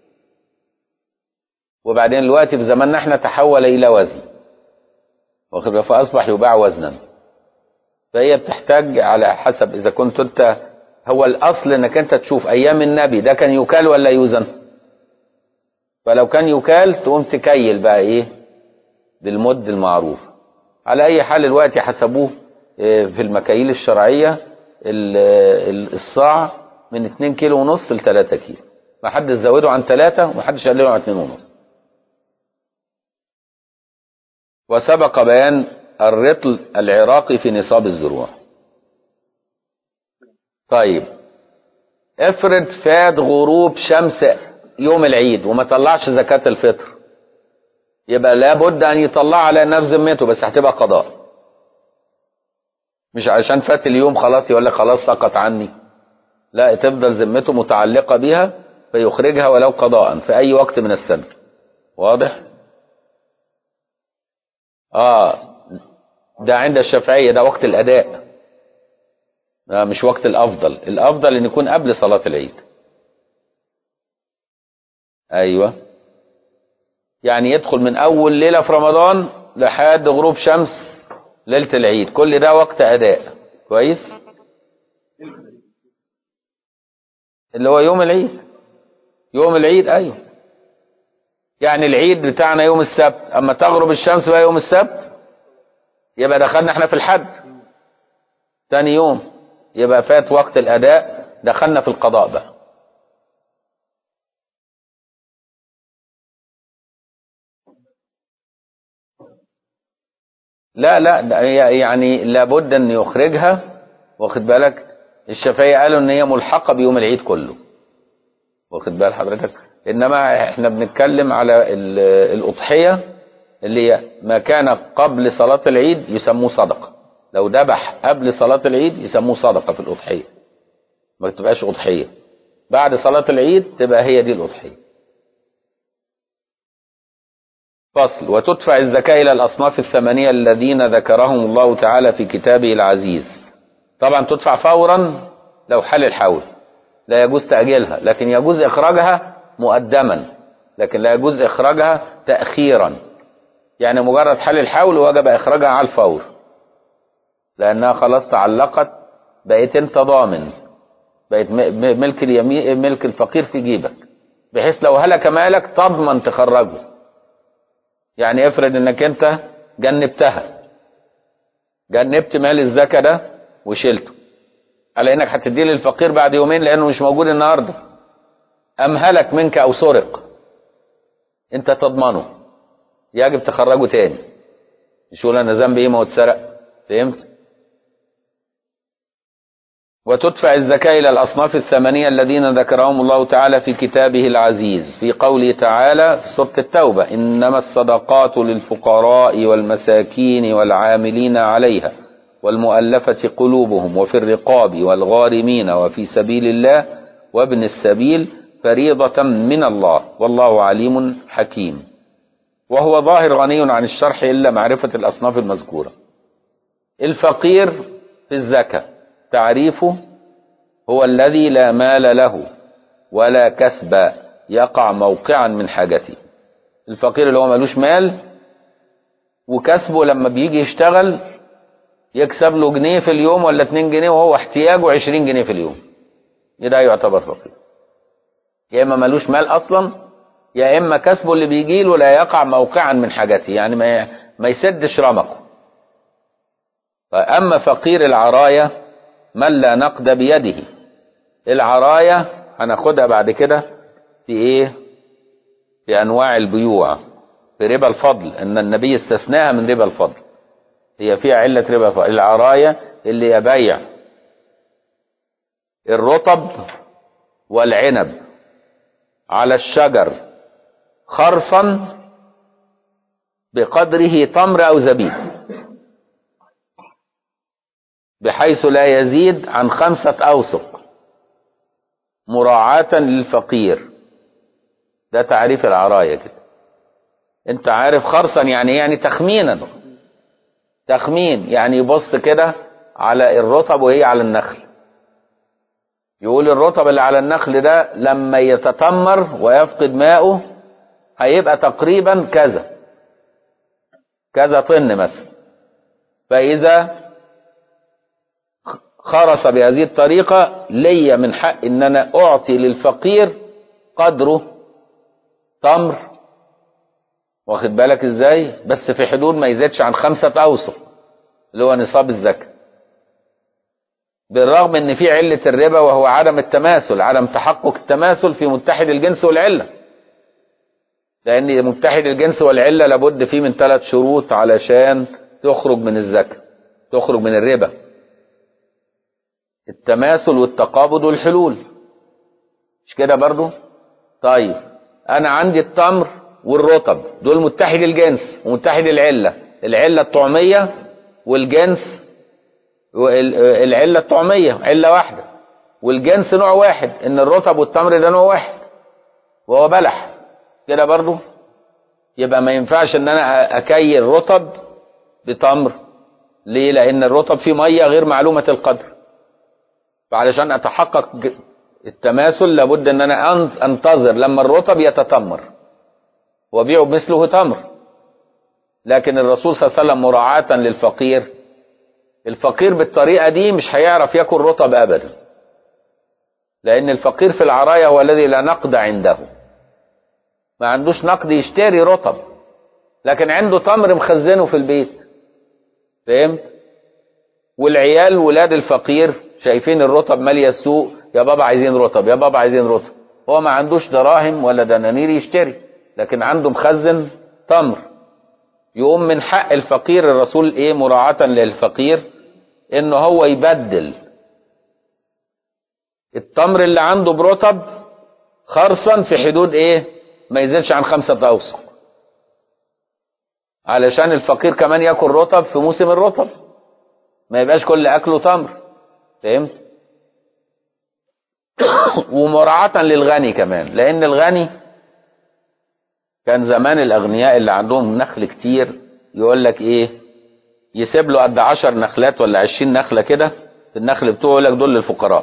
وبعدين الوقتي في زماننا احنا تحول الى وزن واخد بالك فاصبح يباع وزنا فهي بتحتاج على حسب اذا كنت انت هو الاصل انك انت تشوف ايام النبي ده كان يكال ولا يوزن فلو كان يكال تقوم تكيل بقى ايه بالمد المعروف على اي حال الوقت حسبوه آه، في المكاييل الشرعية ال- ال- الصاع من 2 كيلو ونص ل 3 كيلو ما حدش زوده عن 3 وما حدش قلله عن 2 ونص وسبق بيان الرطل العراقي في نصاب الزروع طيب افرض فات غروب شمس يوم العيد وما طلعش زكاة الفطر يبقى لابد ان يطلع على انها في ذمته بس هتبقى قضاء مش عشان فات اليوم خلاص يقول لك خلاص سقط عني لا تفضل ذمته متعلقة بها فيخرجها ولو قضاء في اي وقت من السنة واضح اه ده عند الشافعية ده وقت الاداء آه مش وقت الافضل الافضل ان يكون قبل صلاة العيد ايوه يعني يدخل من اول ليلة في رمضان لحد غروب شمس ليلة العيد كل ده وقت اداء كويس اللي هو يوم العيد يوم العيد ايوه يعني العيد بتاعنا يوم السبت اما تغرب الشمس بقى يوم السبت يبقى دخلنا احنا في الحد تاني يوم يبقى فات وقت الاداء دخلنا في القضاء بقى لا لا ده هي- يعني لابد ان يخرجها واخد بالك الشافعية قالوا ان هي ملحقة بيوم العيد كله واخد بال حضرتك انما احنا بنتكلم على ال- الاضحية اللي هي ما كان قبل صلاة العيد يسموه صدقة لو ذبح قبل صلاة العيد يسموه صدقة في الأضحية ما تبقاش أضحية بعد صلاة العيد تبقى هي دي الأضحية فصل وتدفع الزكاة إلى الأصناف الثمانية الذين ذكرهم الله تعالى في كتابه العزيز طبعا تدفع فورا لو حل الحول لا يجوز تأجيلها لكن يجوز إخراجها مقدما لكن لا يجوز إخراجها تأخيرا يعني مجرد حل الحول وجب إخراجها على الفور لأنها خلاص تعلقت بقيت أنت ضامن بقيت م- م- ملك اليمين ملك الفقير في جيبك بحيث لو هلك مالك تضمن تخرجه يعني افرض انك انت جنبتها جنبت مال الزكاة ده وشلته على انك هتديه للفقير بعد يومين لانه مش موجود النهارده امهلك منك او سرق انت تضمنه يجب تخرجه تاني مش يقول انا ذنبي ايه ما هو اتسرق فهمت وتدفع الزكاة إلى الأصناف الثمانية الذين ذكرهم الله تعالى في كتابه العزيز في قوله تعالى في سورة التوبة إنما الصدقات للفقراء والمساكين والعاملين عليها والمؤلفة قلوبهم وفي الرقاب والغارمين وفي سبيل الله وابن السبيل فريضة من الله والله عليم حكيم وهو ظاهر غني عن الشرح إلا معرفة الأصناف المذكورة الفقير في الزكاة تعريفه هو الذي لا مال له ولا كسب يقع موقعا من حاجته الفقير اللي هو ملوش مال وكسبه لما بيجي يشتغل يكسب له جنيه في اليوم ولا اتنين جنيه وهو احتياجه عشرين جنيه في اليوم ده يعتبر فقير يا اما ملوش مال اصلا يا اما كسبه اللي بيجي له لا يقع موقعا من حاجته يعني ما ما يسدش رمقه فاما فقير العرايه من لا نقد بيده العرايه هناخدها بعد كده في ايه في انواع البيوع في ربا الفضل ان النبي استثناها من ربا الفضل هي فيها علة ربا الفضل العراية اللي هي بيع الرطب والعنب على الشجر خرصا بقدره تمر او زبيب بحيث لا يزيد عن خمسة أوسق مراعاة للفقير ده تعريف العراية كده انت عارف خرصا يعني ايه؟ يعني تخمينا تخمين يعني يبص كده على الرطب وهي على النخل يقول الرطب اللي على النخل ده لما يتتمر ويفقد ماءه هيبقى تقريبا كذا كذا طن مثلا فإذا خرس بهذه الطريقة ليا من حق ان انا اعطي للفقير قدره تمر واخد بالك ازاي بس في حدود ما يزيدش عن خمسة اوسق اللي هو نصاب الزكاة بالرغم ان في علة الربا وهو عدم التماثل عدم تحقق التماثل في متحد الجنس والعلة لان متحد الجنس والعلة لابد فيه من ثلاث شروط علشان تخرج من الزكاة تخرج من الربا التماثل والتقابض والحلول مش كده برضو طيب انا عندي التمر والرطب دول متحد الجنس ومتحد العلة العلة الطعمية والجنس العلة الطعمية علة واحدة والجنس نوع واحد ان الرطب والتمر ده نوع واحد وهو بلح كده برضو يبقى ما ينفعش ان انا اكيل رطب بتمر ليه لان الرطب فيه ميه غير معلومه القدر فعلشان اتحقق التماثل لابد ان انا انتظر لما الرطب يتتمر وبيعه بمثله تمر لكن الرسول صلى الله عليه وسلم مراعاة للفقير الفقير بالطريقة دي مش هيعرف ياكل رطب ابدا لان الفقير في العرايا هو الذي لا نقد عنده ما عندوش نقد يشتري رطب لكن عنده تمر مخزنه في البيت فهمت والعيال ولاد الفقير شايفين الرطب ماليه السوق يا بابا عايزين رطب يا بابا عايزين رطب هو ما عندوش دراهم ولا دنانير يشتري لكن عنده مخزن تمر يقوم من حق الفقير الرسول ايه مراعاة للفقير انه هو يبدل التمر اللي عنده برطب خرصا في حدود ايه ما يزيدش عن خمسة اوسق علشان الفقير كمان ياكل رطب في موسم الرطب ما يبقاش كل اكله تمر فهمت ومراعاة للغني كمان لان الغني كان زمان الاغنياء اللي عندهم نخل كتير يقول لك ايه يسيب له قد عشر نخلات ولا عشرين نخلة كده في النخل بتوعه يقول لك دول للفقراء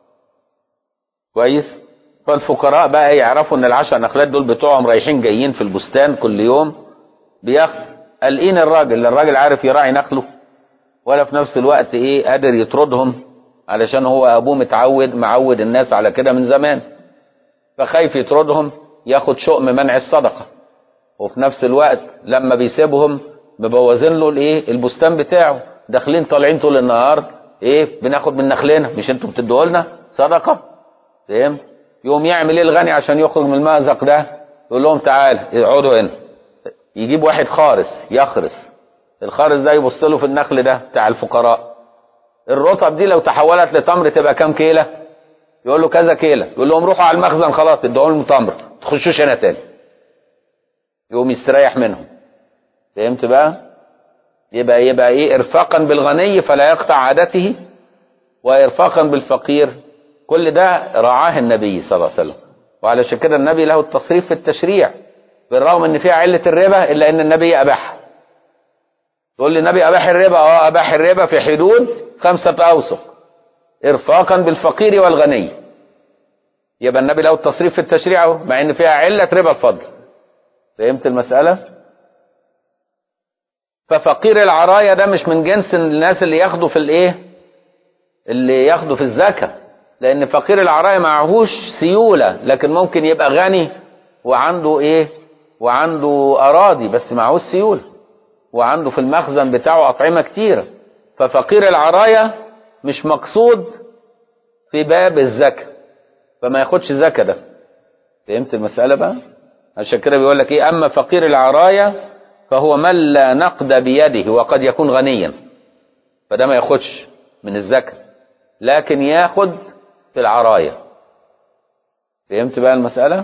كويس فالفقراء بقى يعرفوا ان العشر نخلات دول بتوعهم رايحين جايين في البستان كل يوم بياخد قلقين الراجل لا الراجل عارف يراعي نخله ولا في نفس الوقت ايه قادر يطردهم علشان هو ابوه متعود معود الناس على كده من زمان فخايف يطردهم ياخد شؤم منع الصدقة وفي نفس الوقت لما بيسيبهم مبوظين له الايه البستان بتاعه داخلين طالعين طول النهار ايه بناخد من نخلنا مش انتوا بتدوا لنا صدقة فاهم يقوم يعمل ايه الغني عشان يخرج من المأزق ده يقول لهم تعال اقعدوا هنا يجيب واحد خارس يخرس الخارس ده يبص له في النخل ده بتاع الفقراء الرطب دي لو تحولت لتمر تبقى كام كيلة يقول له كذا كيلة يقول لهم روحوا على المخزن خلاص ادوا لهم تمر تخشوش هنا تاني يقوم يستريح منهم فهمت بقى يبقى يبقى ايه ارفاقا بالغني فلا يقطع عادته وارفاقا بالفقير كل ده رعاه النبي صلى الله عليه وسلم وعلشان كده النبي له التصريف في التشريع بالرغم ان فيها علة الربا الا ان النبي اباحها تقول لي النبي اباح الربا اه اباح الربا في حدود خمسة اوسق ارفاقا بالفقير والغني يبقى النبي له التصريف في التشريع اهو مع ان فيها علة ربا الفضل فهمت المسألة ففقير العرايا ده مش من جنس الناس اللي ياخدوا في الايه اللي ياخدوا في الزكاة لان فقير العرايا معهوش سيولة لكن ممكن يبقى غني وعنده ايه وعنده اراضي بس معهوش سيولة وعنده في المخزن بتاعه اطعمة كتيرة ففقير العرايا مش مقصود في باب الزكاة فما ياخدش زكاة ده فهمت المسألة بقى عشان كده بيقول لك ايه اما فقير العرايا فهو من لا نقد بيده وقد يكون غنيا فده ما ياخدش من الزكاة لكن ياخد في العرايا فهمت بقى المسألة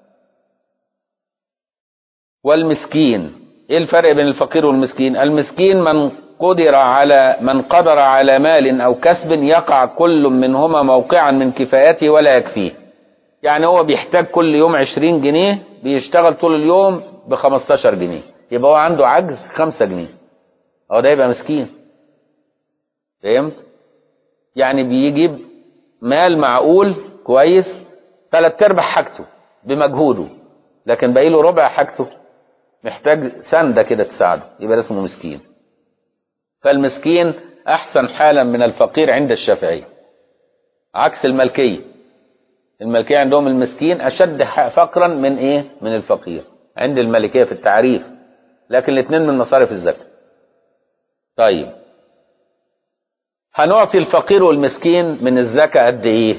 والمسكين ايه الفرق بين الفقير والمسكين المسكين من قدر على من قدر على مال او كسب يقع كل منهما موقعا من كفايته ولا يكفيه يعني هو بيحتاج كل يوم 20 جنيه بيشتغل طول اليوم ب 15 جنيه يبقى هو عنده عجز 5 جنيه هو ده يبقى مسكين فهمت يعني بيجيب مال معقول كويس ثلاث ارباع حاجته بمجهوده لكن باقي له ربع حاجته محتاج سنده كده تساعده يبقى ده اسمه مسكين فالمسكين احسن حالا من الفقير عند الشافعيه عكس الملكيه الملكيه عندهم المسكين اشد فقرا من ايه من الفقير عند الملكيه في التعريف لكن الاثنين من مصارف الزكاه طيب هنعطي الفقير والمسكين من الزكاة قد ايه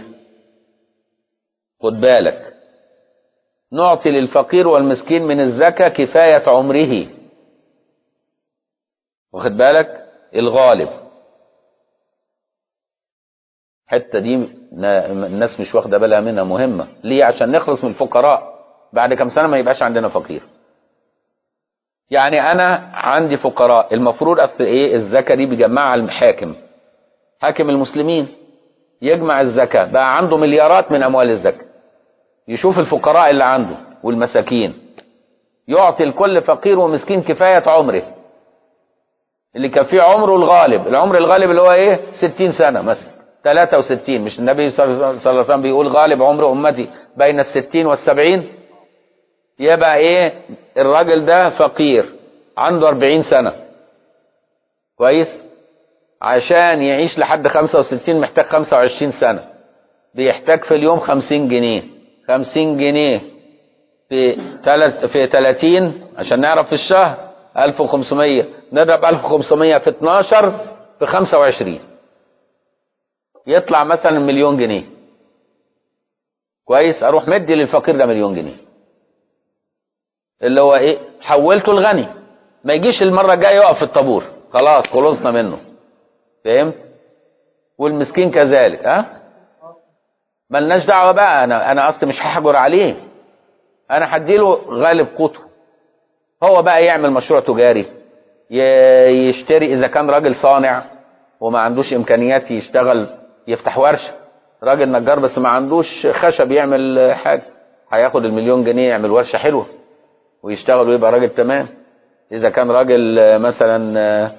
خد بالك نعطي للفقير والمسكين من الزكاة كفاية عمره واخد بالك الغالب الحته دي الناس مش واخده بالها منها مهمه ليه عشان نخلص من الفقراء بعد كم سنه ما يبقاش عندنا فقير يعني انا عندي فقراء المفروض اصل ايه الزكاه دي بيجمعها الحاكم حاكم المسلمين يجمع الزكاه بقى عنده مليارات من اموال الزكاه يشوف الفقراء اللي عنده والمساكين يعطي لكل فقير ومسكين كفايه عمره اللي كان فيه عمره الغالب العمر الغالب اللي هو ايه 60 سنه مثلا 63 مش النبي صلى الله عليه وسلم بيقول غالب عمر امتي بين الستين والسبعين يبقى ايه الراجل ده فقير عنده 40 سنة كويس عشان يعيش لحد 65 محتاج 25 سنة بيحتاج في اليوم 50 جنيه 50 جنيه في تلت في 30 عشان نعرف في الشهر 1500 نضرب 1500 في 12 في 25 يطلع مثلا مليون جنيه كويس اروح مدي للفقير ده مليون جنيه اللي هو ايه حولته لغني ما يجيش المره الجايه يقف في الطابور خلاص خلصنا منه فهمت والمسكين كذلك ها ملناش دعوه بقى انا انا اصلي مش هحجر عليه انا هديله غالب قوته هو بقى يعمل مشروع تجاري يشتري اذا كان راجل صانع وما عندوش امكانيات يشتغل يفتح ورشه راجل نجار بس ما عندوش خشب يعمل حاجه هياخد المليون جنيه يعمل ورشه حلوه ويشتغل ويبقى راجل تمام اذا كان راجل مثلا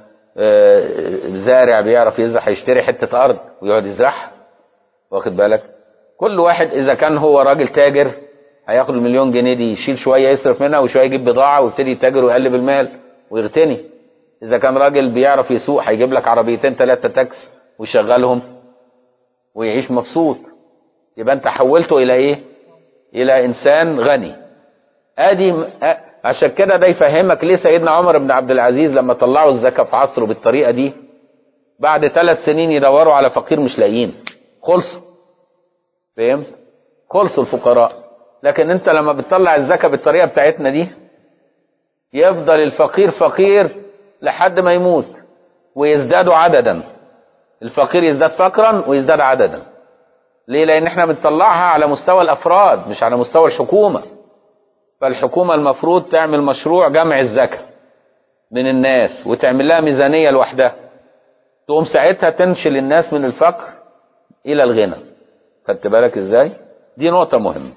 زارع بيعرف يزرع هيشتري حته ارض ويقعد يزرعها واخد بالك كل واحد اذا كان هو راجل تاجر هياخد المليون جنيه دي يشيل شويه يصرف منها وشويه يجيب بضاعه ويبتدي يتاجر ويقلب المال ويغتني اذا كان راجل بيعرف يسوق هيجيب لك عربيتين ثلاثه تاكس ويشغلهم ويعيش مبسوط يبقى انت حولته الى ايه الى انسان غني ادي عشان كده ده يفهمك ليه سيدنا عمر بن عبد العزيز لما طلعوا الزكاه في عصره بالطريقه دي بعد ثلاث سنين يدوروا على فقير مش لاقيين خلصوا فهمت خلصوا الفقراء لكن انت لما بتطلع الزكاه بالطريقه بتاعتنا دي يفضل الفقير فقير لحد ما يموت ويزدادوا عددا الفقير يزداد فقرا ويزداد عددا ليه لان احنا بنطلعها على مستوى الافراد مش على مستوى الحكومه فالحكومه المفروض تعمل مشروع جمع الزكاه من الناس وتعمل لها ميزانيه لوحدها تقوم ساعتها تنشل الناس من الفقر الى الغنى خدت بالك ازاي دي نقطه مهمه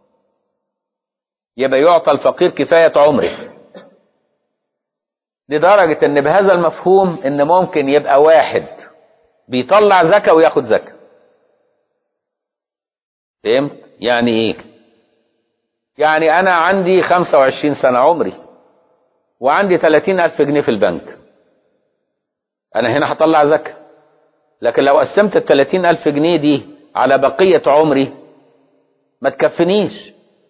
يبقى يعطى الفقير كفايه عمره لدرجه ان بهذا المفهوم ان ممكن يبقى واحد بيطلع زكاه وياخد زكاه فهمت يعني ايه يعني انا عندي 25 سنه عمري وعندي 30 الف جنيه في البنك انا هنا هطلع زكاه لكن لو قسمت ال 30 الف جنيه دي على بقيه عمري ما تكفنيش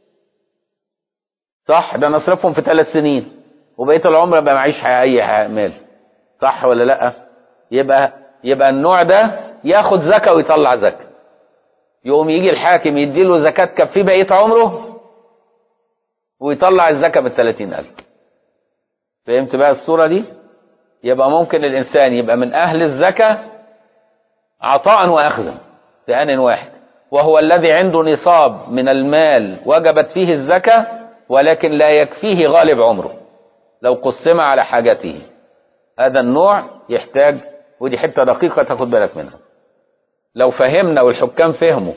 صح ده انا اصرفهم في ثلاث سنين وبقيه العمر ابقى معيش اي مال صح ولا لا يبقى يبقى النوع ده ياخد زكاه ويطلع زكاه يقوم يجي الحاكم يديله زكاه تكفيه بقيه عمره ويطلع الزكاه بال 30000 فهمت بقى الصوره دي يبقى ممكن الانسان يبقى من اهل الزكاه عطاء واخذا في ان واحد وهو الذي عنده نصاب من المال وجبت فيه الزكاه ولكن لا يكفيه غالب عمره لو قسم على حاجته هذا النوع يحتاج ودي حته دقيقه تاخد بالك منها لو فهمنا والحكام فهموا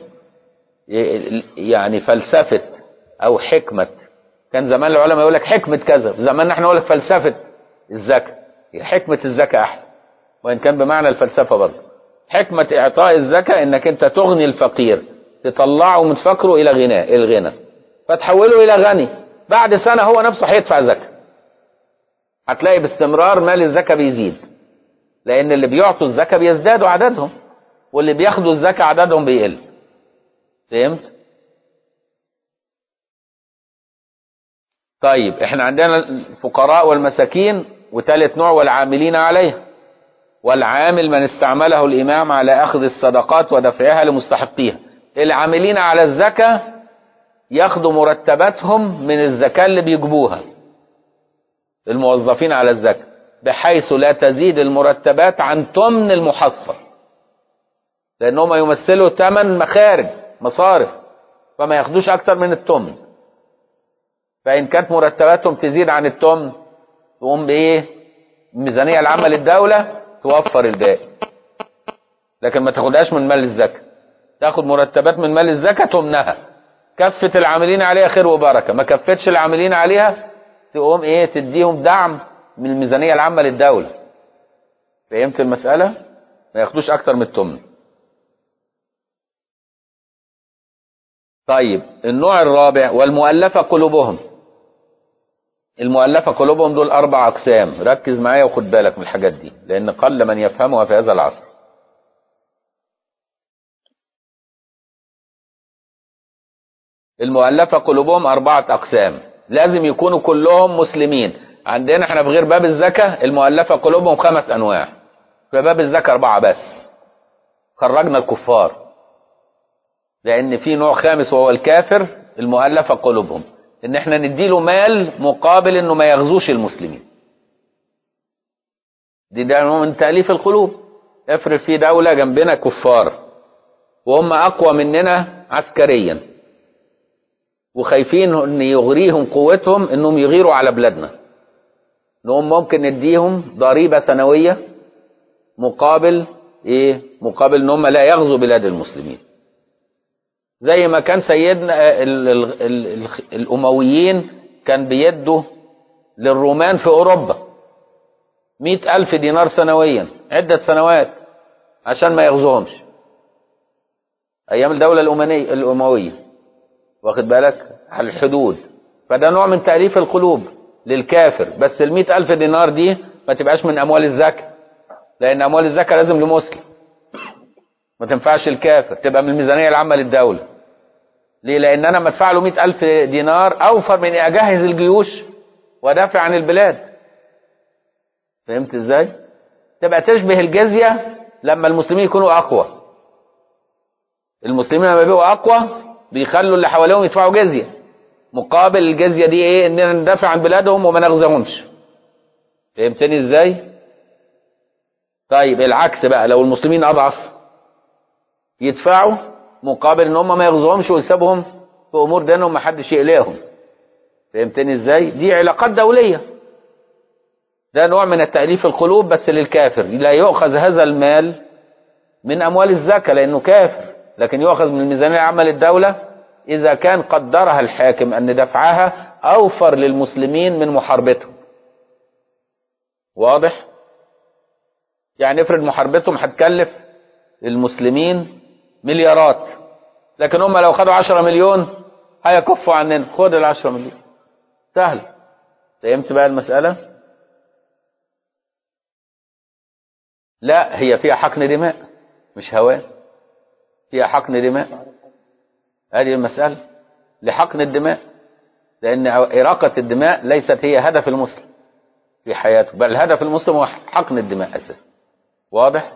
يعني فلسفه او حكمه كان زمان العلماء يقول لك حكمه كذا زمان احنا نقول لك فلسفه الزكاه حكمه الزكاه احلى وان كان بمعنى الفلسفه برضه حكمه اعطاء الزكاه انك انت تغني الفقير تطلعه من فقره الى غناء الغنى فتحوله الى غني بعد سنه هو نفسه هيدفع زكاه هتلاقي باستمرار مال الزكاه بيزيد لان اللي بيعطوا الزكاه بيزدادوا عددهم واللي بياخدوا الزكاه عددهم بيقل فهمت طيب احنا عندنا الفقراء والمساكين وثالث نوع والعاملين عليها والعامل من استعمله الإمام على أخذ الصدقات ودفعها لمستحقيها العاملين على الزكاة ياخدوا مرتباتهم من الزكاة اللي بيجبوها الموظفين على الزكاة بحيث لا تزيد المرتبات عن تمن المحصل لأنهم يمثلوا ثمن مخارج مصارف فما ياخدوش أكتر من التمن فإن كانت مرتباتهم تزيد عن التمن تقوم بإيه؟ الميزانية العامة للدولة توفر الباقي لكن ما تاخدهاش من مال الزكاة تاخد مرتبات من مال الزكاة تمنها كفت العاملين عليها خير وبركة ما كفتش العاملين عليها تقوم ايه تديهم دعم من الميزانية العامة للدولة فهمت المسألة ما ياخدوش اكتر من التمن طيب النوع الرابع والمؤلفة قلوبهم المؤلفة قلوبهم دول أربع أقسام ركز معايا وخد بالك من الحاجات دي لأن قل من يفهمها في هذا العصر المؤلفة قلوبهم أربعة أقسام لازم يكونوا كلهم مسلمين عندنا احنا في غير باب الزكاة المؤلفة قلوبهم خمس أنواع في باب الزكاة أربعة بس خرجنا الكفار لأن في نوع خامس وهو الكافر المؤلفة قلوبهم إن احنا نديله مال مقابل إنه ما يغزوش المسلمين دي ده نوع من تأليف القلوب افرض في دولة جنبنا كفار وهم أقوى مننا عسكريا وخايفين ان يغريهم قوتهم انهم يغيروا على بلادنا انهم ممكن نديهم ضريبة سنوية مقابل ايه مقابل ان هم لا يغزوا بلاد المسلمين زي ما كان سيدنا ال ال ال ال الامويين كان بيدوا للرومان في اوروبا مئة الف دينار سنويا عدة سنوات عشان ما يغزوهمش ايام الدولة الاموية الاموية واخد بالك على الحدود فده نوع من تأليف القلوب للكافر بس المئة ألف دينار دي ما تبقاش من أموال الزكاة لأن أموال الزكاة لازم لمسلم ما تنفعش الكافر تبقى من الميزانية العامة للدولة ليه لأن أنا ما ادفع له مئة ألف دينار أوفر من أجهز الجيوش وأدافع عن البلاد فهمت إزاي تبقى تشبه الجزية لما المسلمين يكونوا أقوى المسلمين لما بيبقوا أقوى بيخلوا اللي حواليهم يدفعوا جزية مقابل الجزية دي ايه اننا ندافع عن بلادهم وما نغزهمش فهمتني ازاي طيب العكس بقى لو المسلمين اضعف يدفعوا مقابل ان هم ما يغزوهمش ويسيبهم في امور دينهم ما حدش يقلقهم فهمتني ازاي دي علاقات دولية ده نوع من التأليف القلوب بس للكافر لا يؤخذ هذا المال من اموال الزكاة لانه كافر لكن يؤخذ من الميزانية العامة للدولة إذا كان قدرها الحاكم أن دفعها أوفر للمسلمين من محاربتهم واضح؟ يعني افرض محاربتهم هتكلف المسلمين مليارات لكن هم لو خدوا عشرة مليون هيكفوا عننا خد العشرة مليون سهل فهمت بقى المسألة؟ لا هي فيها حقن دماء مش هواه فيها حقن دماء هذه المسألة لحقن الدماء لأن إراقة الدماء ليست هي هدف المسلم في حياته بل هدف المسلم هو حقن الدماء أساسا واضح؟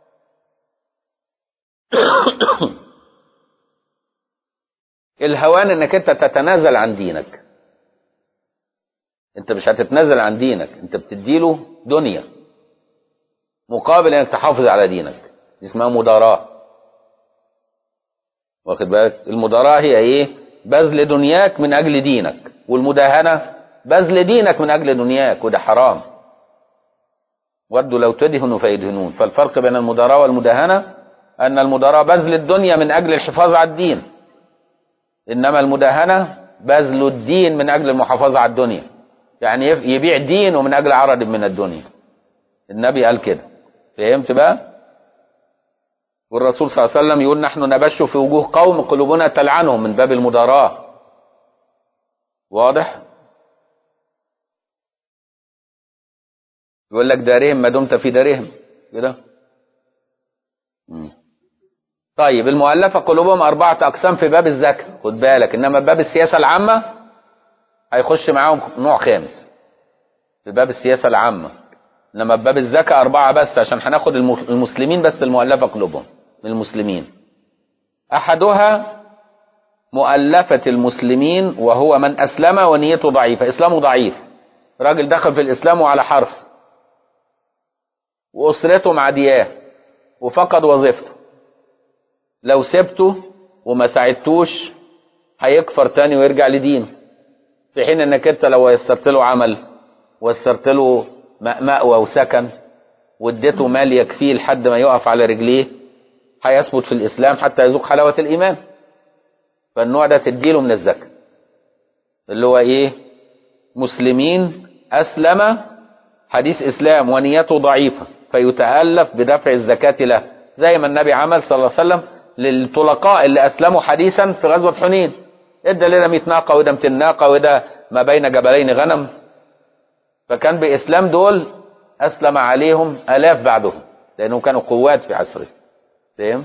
الهوان انك انت تتنازل عن دينك انت مش هتتنازل عن دينك انت بتديله دنيا مقابل انك تحافظ على دينك دي اسمها مداراة واخد بالك المداراة هي ايه بذل دنياك من اجل دينك والمداهنة بذل دينك من اجل دنياك وده حرام ودوا لو تدهنوا فيدهنون فالفرق بين المداراة والمداهنة ان المداراة بذل الدنيا من اجل الحفاظ على الدين انما المداهنة بذل الدين من اجل المحافظة على الدنيا يعني يبيع دينه من اجل عرض من الدنيا النبي قال كده فهمت بقى والرسول صلى الله عليه وسلم يقول نحن نبش في وجوه قوم قلوبنا تلعنهم من باب المداراة واضح يقول لك دارهم ما دمت في دارهم كده طيب المؤلفة قلوبهم أربعة أقسام في باب الزكاة خد بالك إنما باب السياسة العامة هيخش معاهم نوع خامس في باب السياسة العامة انما باب الزكاه اربعه بس عشان هناخد الم- المسلمين بس المؤلفه قلوبهم من المسلمين احدها مؤلفه المسلمين وهو من اسلم ونيته ضعيفه اسلامه ضعيف راجل دخل في الاسلام وعلى حرف واسرته معدياه وفقد وظيفته لو سبته وما ساعدتوش هيكفر تاني ويرجع لدينه في حين انك انت لو يسرت له عمل ويسرت له م- مأوى وسكن واديته مال يكفيه لحد ما يقف على رجليه هيثبت في الاسلام حتى يذوق حلاوه الايمان فالنوع ده تديله من الزكاه اللي هو ايه مسلمين اسلم حديث اسلام ونيته ضعيفه فيتالف بدفع الزكاه له زي ما النبي عمل صلى الله عليه وسلم للطلقاء اللي اسلموا حديثا في غزوه حنين ادى لنا 100 ناقه وده 200 ناقه وده ما بين جبلين غنم فكان باسلام دول اسلم عليهم الاف بعدهم لانهم كانوا قوات في عصره فاهم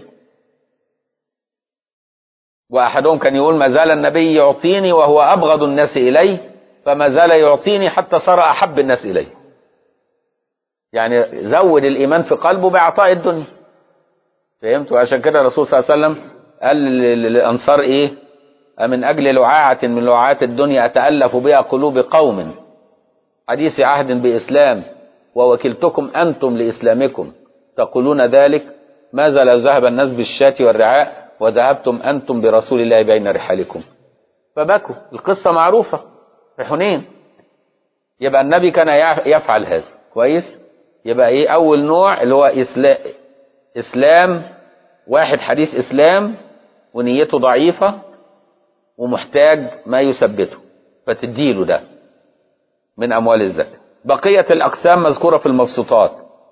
واحدهم كان يقول ما زال النبي يعطيني وهو ابغض الناس الي فما زال يعطيني حتى صار احب الناس الي يعني زود الايمان في قلبه باعطاء الدنيا فهمت وعشان كده الرسول صلى الله عليه وسلم قال لل- للانصار ايه من اجل لعاعه من لعاعات الدنيا اتالف بها قلوب قوم حديث عهد باسلام ووكلتكم انتم لاسلامكم تقولون ذلك ماذا لو ذهب الناس بالشاة والرعاء وذهبتم انتم برسول الله بين رحالكم فبكوا القصه معروفه في حنين يبقى النبي كان يع- يفعل هذا كويس يبقى ايه اول نوع اللي هو اسلام اسلام واحد حديث اسلام ونيته ضعيفه ومحتاج ما يثبته فتديله ده من اموال الزكاه بقيه الاقسام مذكوره في المبسوطات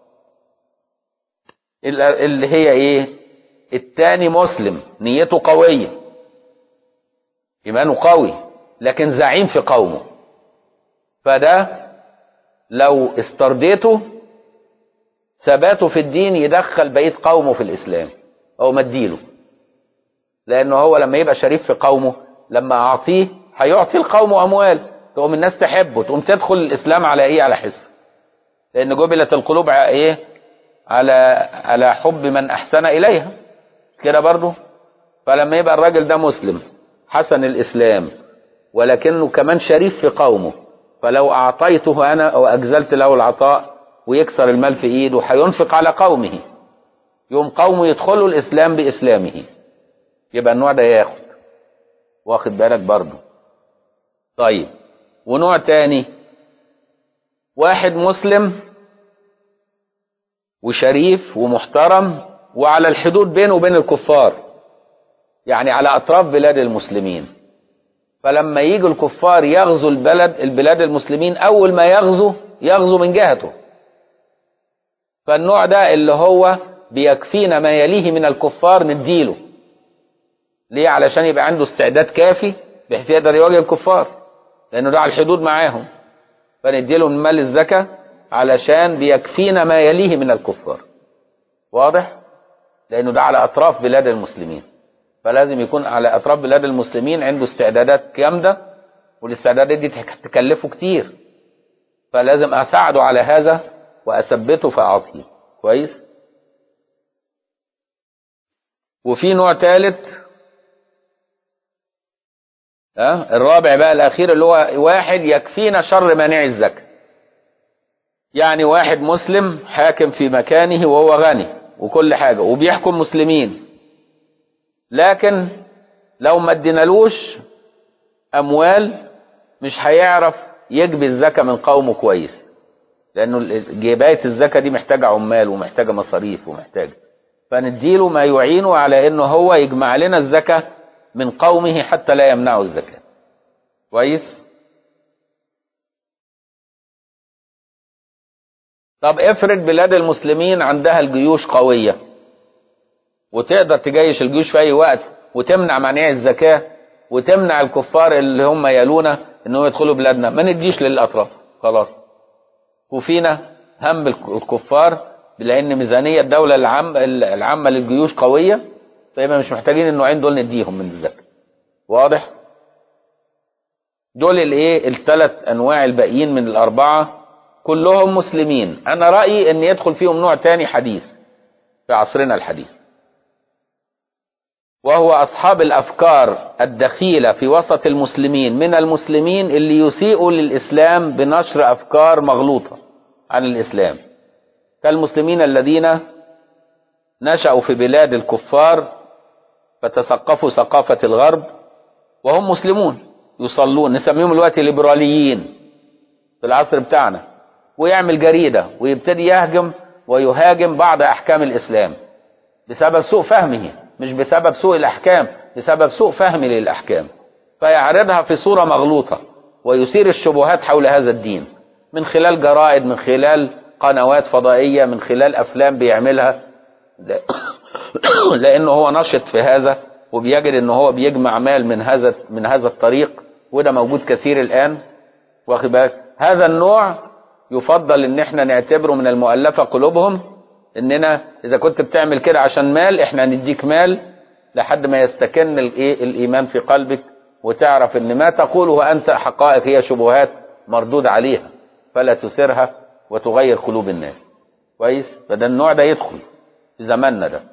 ال- اللي هي ايه التاني مسلم نيته قويه ايمانه قوي لكن زعيم في قومه فده لو استرديته ثباته في الدين يدخل بقيه قومه في الاسلام او مديله لانه هو لما يبقى شريف في قومه لما اعطيه هيعطي القوم اموال تقوم الناس تحبه تقوم تدخل الاسلام على ايه على حس لان جبلت القلوب على ايه على على حب من احسن اليها كده برضو فلما يبقى الراجل ده مسلم حسن الاسلام ولكنه كمان شريف في قومه فلو اعطيته انا او اجزلت له العطاء ويكسر المال في ايده هينفق على قومه يوم قومه يدخلوا الاسلام باسلامه يبقى النوع ده ياخد واخد بالك برضه طيب ونوع تاني واحد مسلم وشريف ومحترم وعلى الحدود بينه وبين الكفار يعني على اطراف بلاد المسلمين فلما يجوا الكفار يغزوا البلد البلاد المسلمين اول ما يغزوا يغزوا من جهته فالنوع ده اللي هو بيكفينا ما يليه من الكفار نديله ليه علشان يبقى عنده استعداد كافي بحيث يقدر يواجه الكفار لانه ده على الحدود معاهم فنديله من مال الزكاه علشان بيكفينا ما يليه من الكفار واضح لانه ده على اطراف بلاد المسلمين فلازم يكون على اطراف بلاد المسلمين عنده استعدادات جامده والاستعدادات دي تكلفه كتير فلازم اساعده على هذا واثبته فاعطيه كويس وفي نوع ثالث أه؟ الرابع بقى الاخير اللي هو واحد يكفينا شر مانع الزكاه يعني واحد مسلم حاكم في مكانه وهو غني وكل حاجه وبيحكم مسلمين لكن لو ما ادينالوش اموال مش هيعرف يجبي الزكاه من قومه كويس لانه جبايه الزكاه دي محتاجه عمال ومحتاجه مصاريف ومحتاجه فنديله ما يعينه على انه هو يجمع لنا الزكاه من قومه حتى لا يمنعوا الزكاه كويس طب افرض بلاد المسلمين عندها الجيوش قويه وتقدر تجيش الجيوش في اي وقت وتمنع منيع الزكاه وتمنع الكفار اللي هم يلونا انهم يدخلوا بلادنا ما نديش للاطراف خلاص وفينا هم الكفار لان ميزانيه الدوله العام العامه للجيوش قويه فيبقى مش محتاجين النوعين دول نديهم من الزكاه واضح دول الايه الثلاث انواع الباقيين من الاربعه كلهم مسلمين انا رايي ان يدخل فيهم نوع تاني حديث في عصرنا الحديث وهو اصحاب الافكار الدخيله في وسط المسلمين من المسلمين اللي يسيئوا للاسلام بنشر افكار مغلوطه عن الاسلام كالمسلمين الذين نشأوا في بلاد الكفار فتثقفوا ثقافة الغرب وهم مسلمون يصلون نسميهم دلوقتي ليبراليين في العصر بتاعنا ويعمل جريدة ويبتدي يهجم ويهاجم بعض أحكام الإسلام بسبب سوء فهمه مش بسبب سوء الأحكام بسبب سوء فهمه للأحكام فيعرضها في صورة مغلوطة ويثير الشبهات حول هذا الدين من خلال جرائد من خلال قنوات فضائية من خلال أفلام بيعملها لأنه هو نشط في هذا وبيجد أنه هو بيجمع مال من هذا من هذا الطريق وده موجود كثير الآن واخد بالك هذا النوع يفضل ان احنا نعتبره من المؤلفة قلوبهم اننا اذا كنت بتعمل كده عشان مال احنا نديك مال لحد ما يستكن الايه الايمان في قلبك وتعرف ان ما تقوله انت حقائق هي شبهات مردود عليها فلا تثيرها وتغير قلوب الناس كويس فده النوع ده يدخل في زماننا ده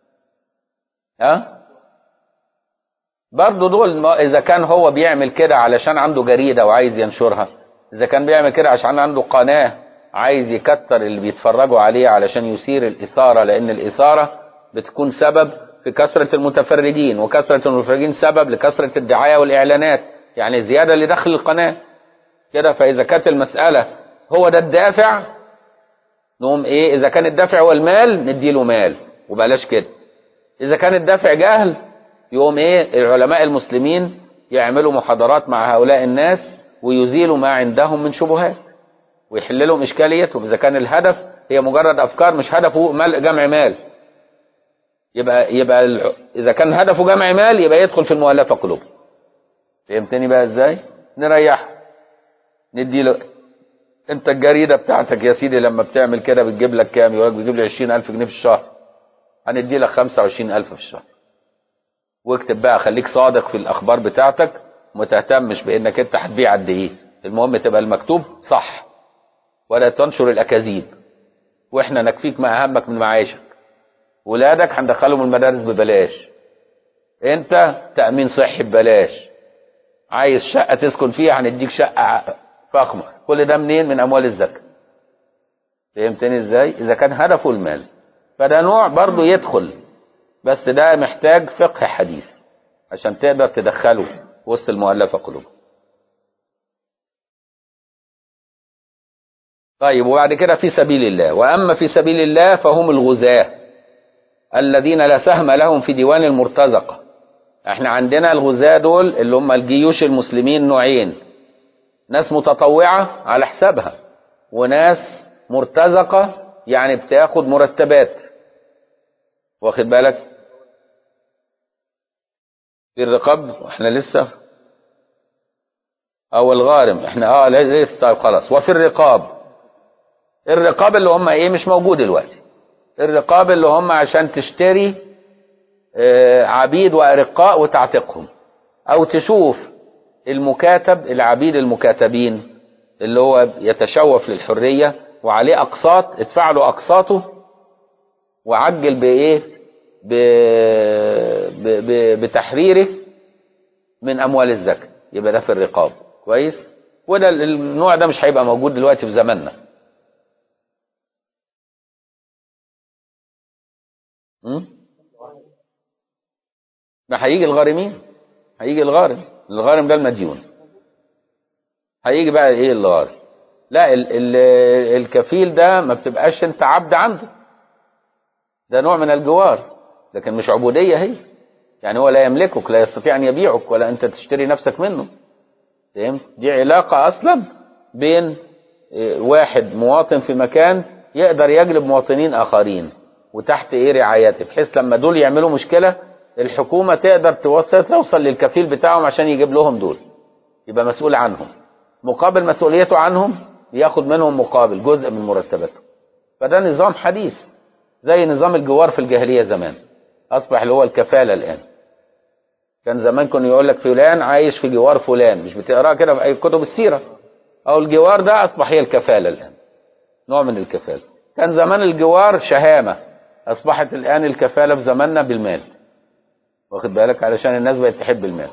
ها برضه دول اذا كان هو بيعمل كده علشان عنده جريده وعايز ينشرها اذا كان بيعمل كده عشان عنده قناه عايز يكتر اللي بيتفرجوا عليه علشان يثير الاثاره لان الاثاره بتكون سبب في كثره المتفرجين وكثره المتفرجين سبب لكثره الدعايه والاعلانات يعني زياده لدخل القناه كده فاذا كانت المساله هو ده الدافع نقوم ايه اذا كان الدافع هو المال نديله مال وبلاش كده اذا كان الدافع جهل يقوم ايه العلماء المسلمين يعملوا محاضرات مع هؤلاء الناس ويزيلوا ما عندهم من شبهات ويحل لهم اشكاليتهم اذا كان الهدف هي مجرد افكار مش هدفه مال جمع مال يبقى يبقى ال- اذا كان هدفه جمع مال يبقى يدخل في المؤلفه قلوب فهمتني بقى ازاي نريحه ندي له انت الجريده بتاعتك يا سيدي لما بتعمل كده بتجيب لك كام يقول لك بتجيب لي 20000 جنيه في الشهر هندي لك 25000 في الشهر واكتب بقى خليك صادق في الاخبار بتاعتك ما تهتمش بانك انت هتبيع قد ايه المهم تبقى المكتوب صح ولا تنشر الاكاذيب واحنا نكفيك ما اهمك من معاشك ولادك هندخلهم المدارس ببلاش انت تامين صحي ببلاش عايز شقه تسكن فيها هنديك شقه فخمه كل ده منين من اموال الزكاه فهمتني ازاي اذا كان هدفه المال فده نوع برضه يدخل بس ده محتاج فقه حديث عشان تقدر تدخله وسط المؤلفة قلوب طيب وبعد كده في سبيل الله وأما في سبيل الله فهم الغزاة الذين لا سهم لهم في ديوان المرتزقة احنا عندنا الغزاة دول اللي هم الجيوش المسلمين نوعين ناس متطوعة على حسابها وناس مرتزقة يعني بتاخد مرتبات واخد بالك في الرقاب احنا لسه او الغارم احنا اه لسه طيب خلاص وفي الرقاب الرقاب اللي هم ايه مش موجود دلوقتي الرقاب اللي هم عشان تشتري آه، عبيد وارقاء وتعتقهم او تشوف المكاتب العبيد المكاتبين اللي هو يتشوف للحرية وعليه اقساط ادفع له اقساطه وعجل بايه ب... ب... ب... بتحريره من اموال الزكاه يبقى ده في الرقاب كويس وده ال- النوع ده مش هيبقى موجود دلوقتي في زماننا م? ما هيجي الغارمين هيجي الغارم الغارم ده المديون هيجي بقى ايه الغارم لا ال... ال... الكفيل ده ما بتبقاش انت عبد عنده ده نوع من الجوار لكن مش عبودية هي يعني هو لا يملكك لا يستطيع أن يبيعك ولا أنت تشتري نفسك منه فهمت دي علاقة أصلا بين إيه، واحد مواطن في مكان يقدر يجلب مواطنين آخرين وتحت إيه رعايته بحيث لما دول يعملوا مشكلة الحكومة تقدر توصل توصل للكفيل بتاعهم عشان يجيب لهم دول يبقى مسؤول عنهم مقابل مسؤوليته عنهم ياخد منهم مقابل جزء من مرتباته فده نظام حديث زي نظام الجوار في الجاهلية زمان أصبح اللي هو الكفالة الآن كان زمان كانوا يقول لك فلان عايش في جوار فلان مش بتقراه كده في أي كتب السيرة أو الجوار ده أصبح هي الكفالة الآن نوع من الكفالة كان زمان الجوار شهامة أصبحت الآن الكفالة في زماننا بالمال واخد بالك علشان الناس بقت تحب المال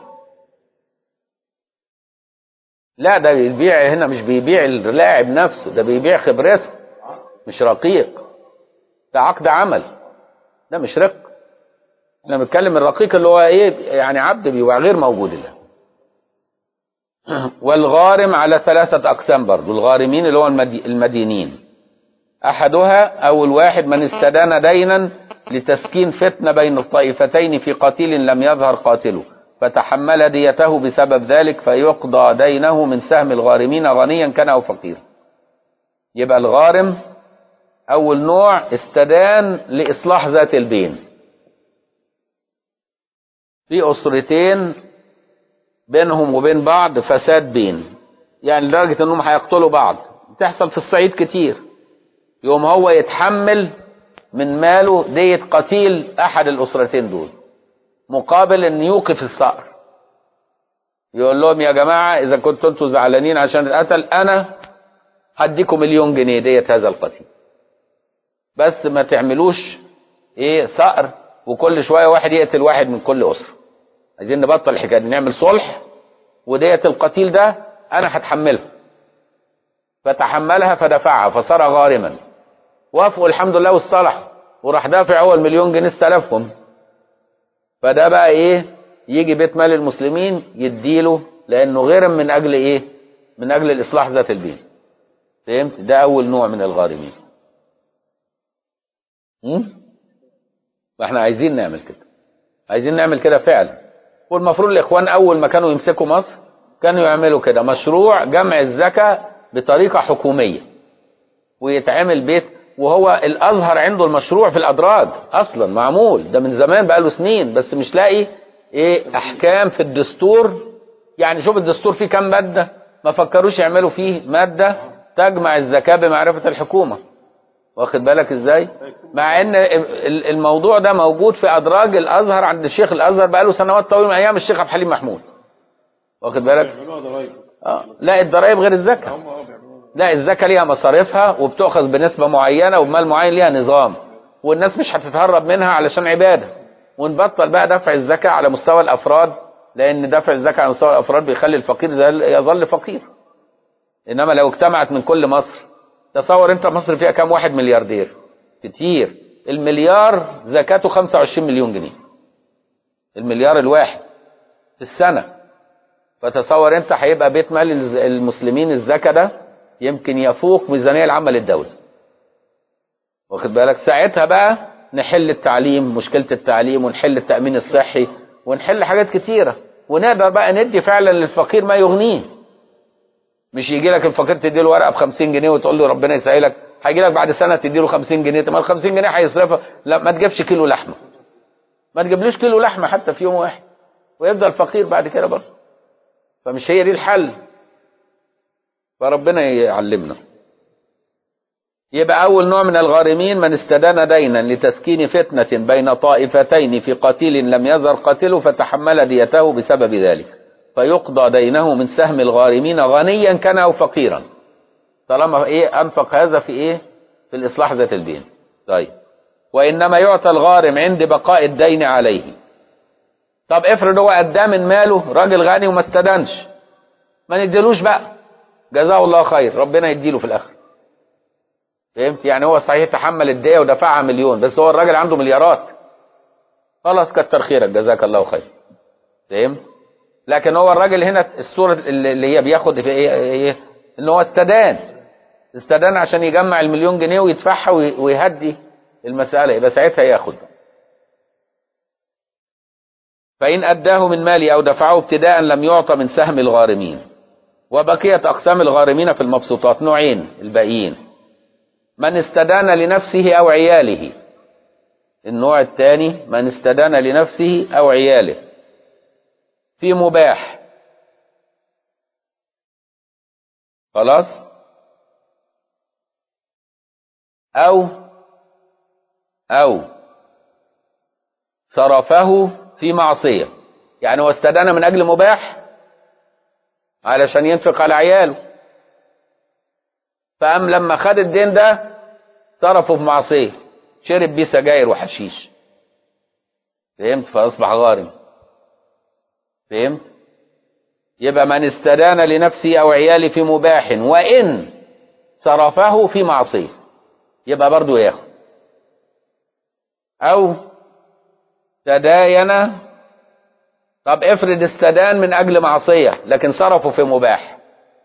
لا ده بيبيع هنا مش بيبيع اللاعب نفسه ده بيبيع خبرته مش رقيق ده عقد عمل ده مش رق احنا بنتكلم الرقيق اللي هو ايه يعني عبد بيبقى غير موجود الان والغارم على ثلاثة أقسام برضو الغارمين اللي هو المدي المدينين أحدها أول واحد من استدان دينا لتسكين فتنة بين الطائفتين في قتيل لم يظهر قاتله فتحمل ديته بسبب ذلك فيقضى دينه من سهم الغارمين غنيا كان أو فقيرا يبقى الغارم أول نوع استدان لإصلاح ذات البين في أسرتين بينهم وبين بعض فساد بين يعني لدرجة انهم هيقتلوا بعض بتحصل في الصعيد كتير يوم هو يتحمل من ماله دية قتيل احد الاسرتين دول مقابل ان يوقف الثأر يقول لهم يا جماعة اذا كنتوا انتوا زعلانين عشان اتقتل انا هديكم مليون جنيه دية هذا القتيل بس ما تعملوش ايه ثأر وكل شوية واحد يقتل واحد من كل اسرة عايزين نبطل الحكايه دي نعمل صلح وديت القتيل ده انا هتحملها فتحملها فدفعها فصار غارما وافقوا الحمد لله واصطلحوا وراح دافع هو المليون جنيه استلفهم فده بقى ايه يجي بيت مال المسلمين يديله لانه غير من اجل ايه من اجل الاصلاح ذات البين فهمت ده اول نوع من الغارمين فاحنا عايزين نعمل كده عايزين نعمل كده فعلا والمفروض الاخوان اول ما كانوا يمسكوا مصر كانوا يعملوا كده مشروع جمع الزكاة بطريقة حكومية ويتعمل بيت وهو الازهر عنده المشروع في الادراج اصلا معمول ده من زمان بقاله سنين بس مش لاقي ايه احكام في الدستور يعني شوف الدستور فيه كام مادة ما فكروش يعملوا فيه مادة تجمع الزكاة بمعرفة الحكومة واخد بالك ازاي مع ان الموضوع ده موجود في ادراج الازهر عند الشيخ الازهر بقاله سنوات طويله من ايام الشيخ عبد الحليم محمود واخد بالك اه لا الضرايب غير الزكاه لا الزكاه ليها مصاريفها وبتؤخذ بنسبه معينه وبمال معين ليها نظام والناس مش هتتهرب منها علشان عباده ونبطل بقى دفع الزكاه على مستوى الافراد لان دفع الزكاه على مستوى الافراد بيخلي الفقير يظل فقير انما لو اجتمعت من كل مصر تصور انت مصر فيها كام واحد ملياردير كتير المليار زكاته 25 مليون جنيه المليار الواحد في السنة فتصور انت هيبقى بيت مال المسلمين الزكاة ده يمكن يفوق ميزانية العامة للدولة واخد بالك ساعتها بقى نحل التعليم مشكلة التعليم ونحل التأمين الصحي ونحل حاجات كتيرة ونقدر بقى ندي فعلا للفقير ما يغنيه مش يجي لك الفقير تدي له ورقه ب 50 جنيه وتقول له ربنا يسهلك هيجي لك بعد سنه تدي له 50 جنيه طب ال 50 جنيه هيصرفها لا ما تجيبش كيلو لحمه ما تجيبلوش كيلو لحمه حتى في يوم واحد ويفضل فقير بعد كده برضه فمش هي دي الحل فربنا يعلمنا يبقى أول نوع من الغارمين من استدان دينا لتسكين فتنة بين طائفتين في قتيل لم يزر قتله فتحمل ديته بسبب ذلك فيقضى دينه من سهم الغارمين غنيا كان أو فقيرا طالما إيه أنفق هذا في إيه في الإصلاح ذات البين طيب وإنما يعطى الغارم عند بقاء الدين عليه طب افرض هو أداه من ماله راجل غني وما استدانش ما نديلوش بقى جزاه الله خير ربنا يديله في الآخر فهمت يعني هو صحيح تحمل الدية ودفعها مليون بس هو الراجل عنده مليارات خلاص كتر خيرك جزاك الله خير فهمت لكن هو الراجل هنا الصورة اللي هي بياخد في ايه, إيه ان هو استدان استدان عشان يجمع المليون جنيه ويدفعها ويهدي المسألة يبقى ساعتها ياخد فإن أداه من مالي أو دفعه ابتداء لم يعطى من سهم الغارمين وبقيت أقسام الغارمين في المبسوطات نوعين الباقيين من استدان لنفسه أو عياله النوع الثاني من استدان لنفسه أو عياله في مباح خلاص أو أو صرفه في معصية يعني هو استدان من أجل مباح علشان ينفق على عياله فقام لما خد الدين ده صرفه في معصيه شرب بيه سجاير وحشيش فهمت فاصبح غارم فهمت يبقى من استدان لنفسه او عياله في مباح وان صرفه في معصيه يبقى برضه ياخد او تداين طب افرض استدان من اجل معصيه لكن صرفه في مباح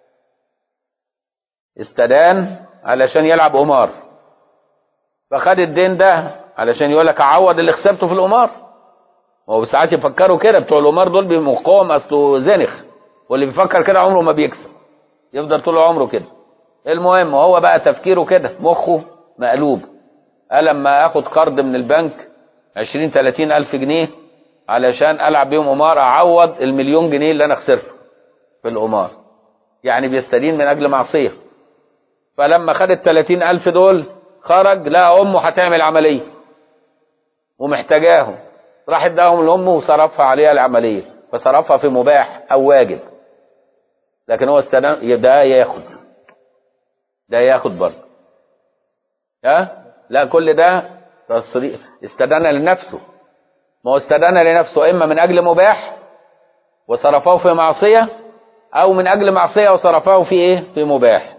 استدان علشان يلعب قمار فخد الدين ده علشان يقول لك اعوض اللي خسرته في القمار هو ساعات يفكروا كده بتوع القمار دول بمقاوم اصله زنخ واللي بيفكر كده عمره ما بيكسب يفضل طول عمره كده المهم هو بقى تفكيره كده مخه مقلوب قال لما اخد قرض من البنك 20 30 الف جنيه علشان العب بيهم قمار اعوض المليون جنيه اللي انا خسرته في القمار يعني بيستدين من اجل معصيه فلما خد ال 30 الف دول خرج لقى امه هتعمل عمليه ومحتاجاهم راح اداهم لامه وصرفها عليها العمليه فصرفها في مباح او واجب لكن هو استدان ده ياخد ده ياخد برضه ها لا كل ده تصريف استدان لنفسه ما هو استدان لنفسه اما من اجل مباح وصرفه في معصيه او من اجل معصيه وصرفه في ايه في مباح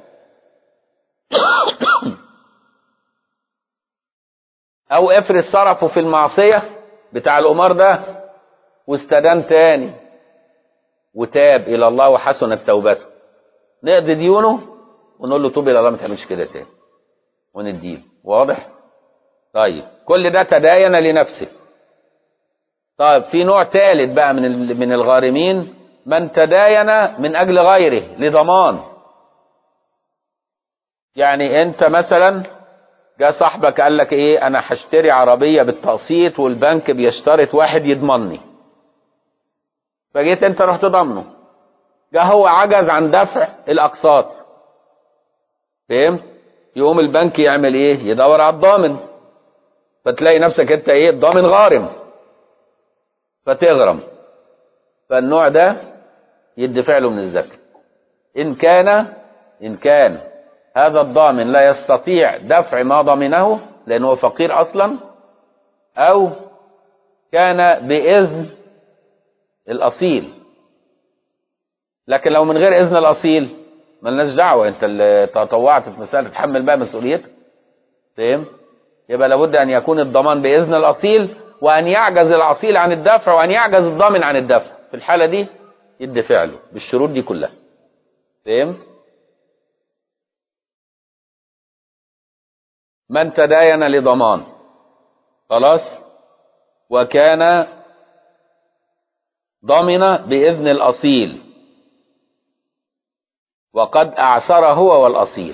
او افرض صرفه في المعصيه بتاع القمار ده واستدان تاني وتاب الى الله وحسنت توبته نقضي ديونه ونقول له توب الى الله ما تعملش كده تاني ونديه واضح طيب كل ده تداين لنفسه طيب في نوع ثالث بقى من من الغارمين من تداين من اجل غيره لضمان يعني انت مثلا جاء صاحبك قال لك ايه انا هشتري عربيه بالتقسيط والبنك بيشترط واحد يضمنني فجيت انت رحت ضامنه جاء هو عجز عن دفع الاقساط فهمت يقوم البنك يعمل ايه يدور على الضامن فتلاقي نفسك انت ايه ضامن غارم فتغرم فالنوع ده يدفع له من الزكاه ان كان ان كان هذا الضامن لا يستطيع دفع ما ضمنه لانه هو فقير اصلا او كان باذن الاصيل لكن لو من غير اذن الاصيل ملناش دعوه انت اللي تطوعت في مساله تتحمل بقى مسؤوليتك فاهم يبقى لابد ان يكون الضمان باذن الاصيل وان يعجز الاصيل عن الدفع وان يعجز الضامن عن الدفع في الحاله دي يدفع له بالشروط دي كلها فاهم من تداين لضمان خلاص وكان ضمن باذن الاصيل وقد اعسر هو والاصيل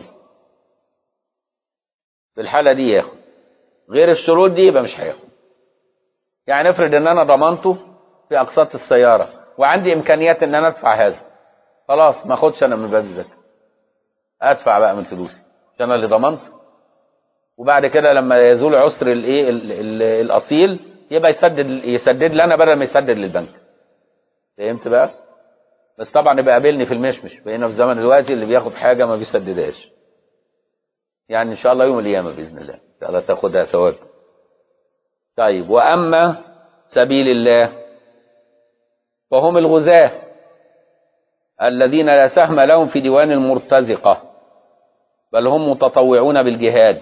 في الحاله دي ياخد غير الشروط دي يبقى مش هياخد يعني افرض ان انا ضمنته في اقساط السياره وعندي امكانيات ان انا ادفع هذا خلاص ما اخدش انا من باب الزكاه ادفع بقى من فلوسي عشان انا اللي ضمنت وبعد كده لما يزول عسر الايه الاصيل يبقى يسدد يسدد لي انا بدل ما يسدد للبنك فهمت بقى بس طبعا يبقى قابلني في المشمش بقينا في زمن دلوقتي اللي بياخد حاجه ما بيسددهاش يعني ان شاء الله يوم القيامه باذن الله ان شاء الله تاخدها ثواب طيب واما سبيل الله فهم الغزاة الذين لا سهم لهم في ديوان المرتزقة بل هم متطوعون بالجهاد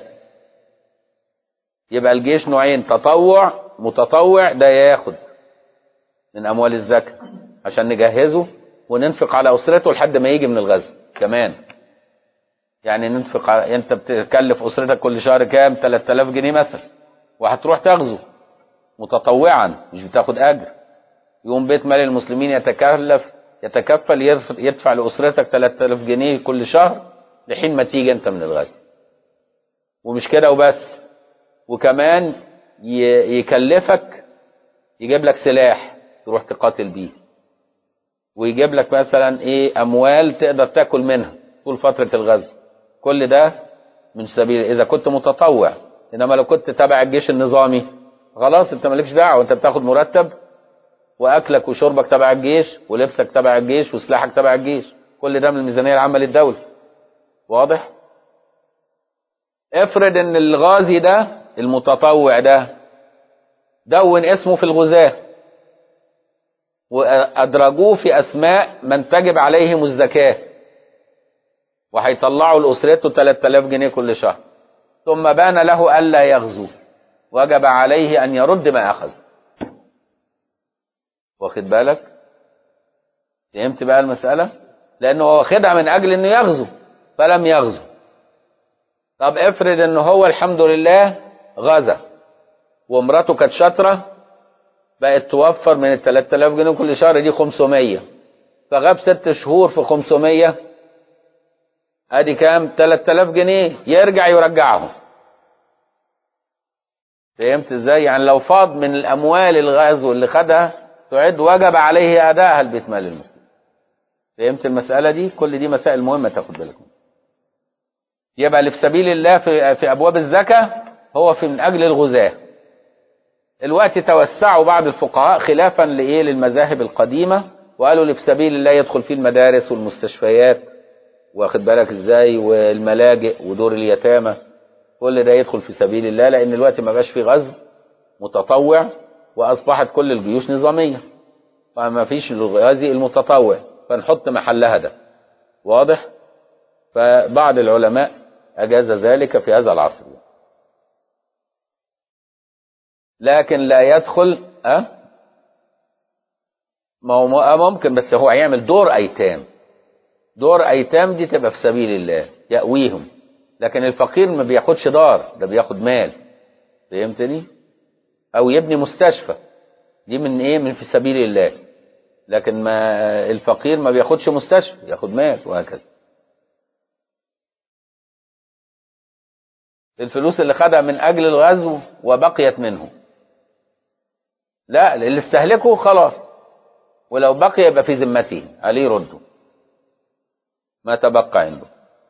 يبقى الجيش نوعين تطوع متطوع ده ياخد من أموال الزكاة عشان نجهزه وننفق على أسرته لحد ما يجي من الغزو كمان يعني ننفق على انت بتكلف اسرتك كل شهر كام 3000 جنيه مثلا وهتروح تغزو متطوعا مش بتاخد اجر يقوم بيت مال المسلمين يتكلف يتكفل يدفع لاسرتك 3000 جنيه كل شهر لحين ما تيجي انت من الغزو ومش كده وبس وكمان يكلفك يجيب لك سلاح تروح تقاتل بيه ويجيب لك مثلا ايه اموال تقدر تاكل منها طول فتره الغزو كل ده من سبيل اذا كنت متطوع انما لو كنت تبع الجيش النظامي خلاص انت مالكش دعوه انت بتاخد مرتب واكلك وشربك تبع الجيش ولبسك تبع الجيش وسلاحك تبع الجيش كل ده من الميزانيه العامه للدوله واضح افرض ان الغازي ده المتطوع ده دون اسمه في الغزاة وأدرجوه في أسماء من تجب عليهم الزكاة وهيطلعوا لأسرته 3000 جنيه كل شهر ثم بان له ألا يغزو وجب عليه أن يرد ما أخذ واخد بالك فهمت بقى المسألة لأنه هو واخدها من أجل أنه يغزو فلم يغزو طب افرض أنه هو الحمد لله غزا ومراته كانت شاطرة بقت توفر من ال 3000 جنيه كل شهر دي 500 فغاب ست شهور في 500 ادي كام 3000 جنيه يرجع يرجعهم فهمت ازاي يعني لو فاض من الاموال الغزو اللي خدها تعد وجب عليه ادائها لبيت مال المسلم فهمت المساله دي كل دي مسائل مهمه تاخد بالك منها يبقى اللي في سبيل الله في في ابواب الزكاه هو في من اجل الغزاه الوقت توسعوا بعض الفقهاء خلافا لايه للمذاهب القديمه وقالوا اللي في سبيل الله يدخل فيه المدارس والمستشفيات واخد بالك ازاي والملاجئ ودور اليتامى كل ده يدخل في سبيل الله لان الوقت ما بقاش فيه غزو متطوع واصبحت كل الجيوش نظاميه فما فيش الغازي المتطوع فنحط محلها ده واضح فبعض العلماء اجاز ذلك في هذا العصر لكن لا يدخل أه؟ ما هو ممكن بس هو هيعمل دور ايتام دور ايتام دي تبقى في سبيل الله يأويهم لكن الفقير ما بياخدش دار ده بياخد مال فهمتني او يبني مستشفى دي من ايه من في سبيل الله لكن ما الفقير ما بياخدش مستشفى ياخد مال وهكذا الفلوس اللي خدها من اجل الغزو وبقيت منه لا اللي استهلكه خلاص ولو بقي يبقى في ذمته عليه يرده ما تبقى عنده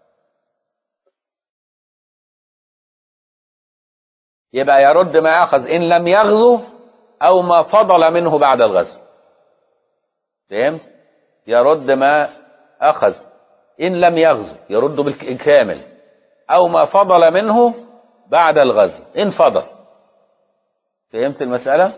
يبقى يرد ما أخذ إن لم يغزو أو ما فضل منه بعد الغزو فهمت؟ يرد ما أخذ إن لم يغزو يرد بالكامل أو ما فضل منه بعد الغزو إن فضل فهمت المسألة؟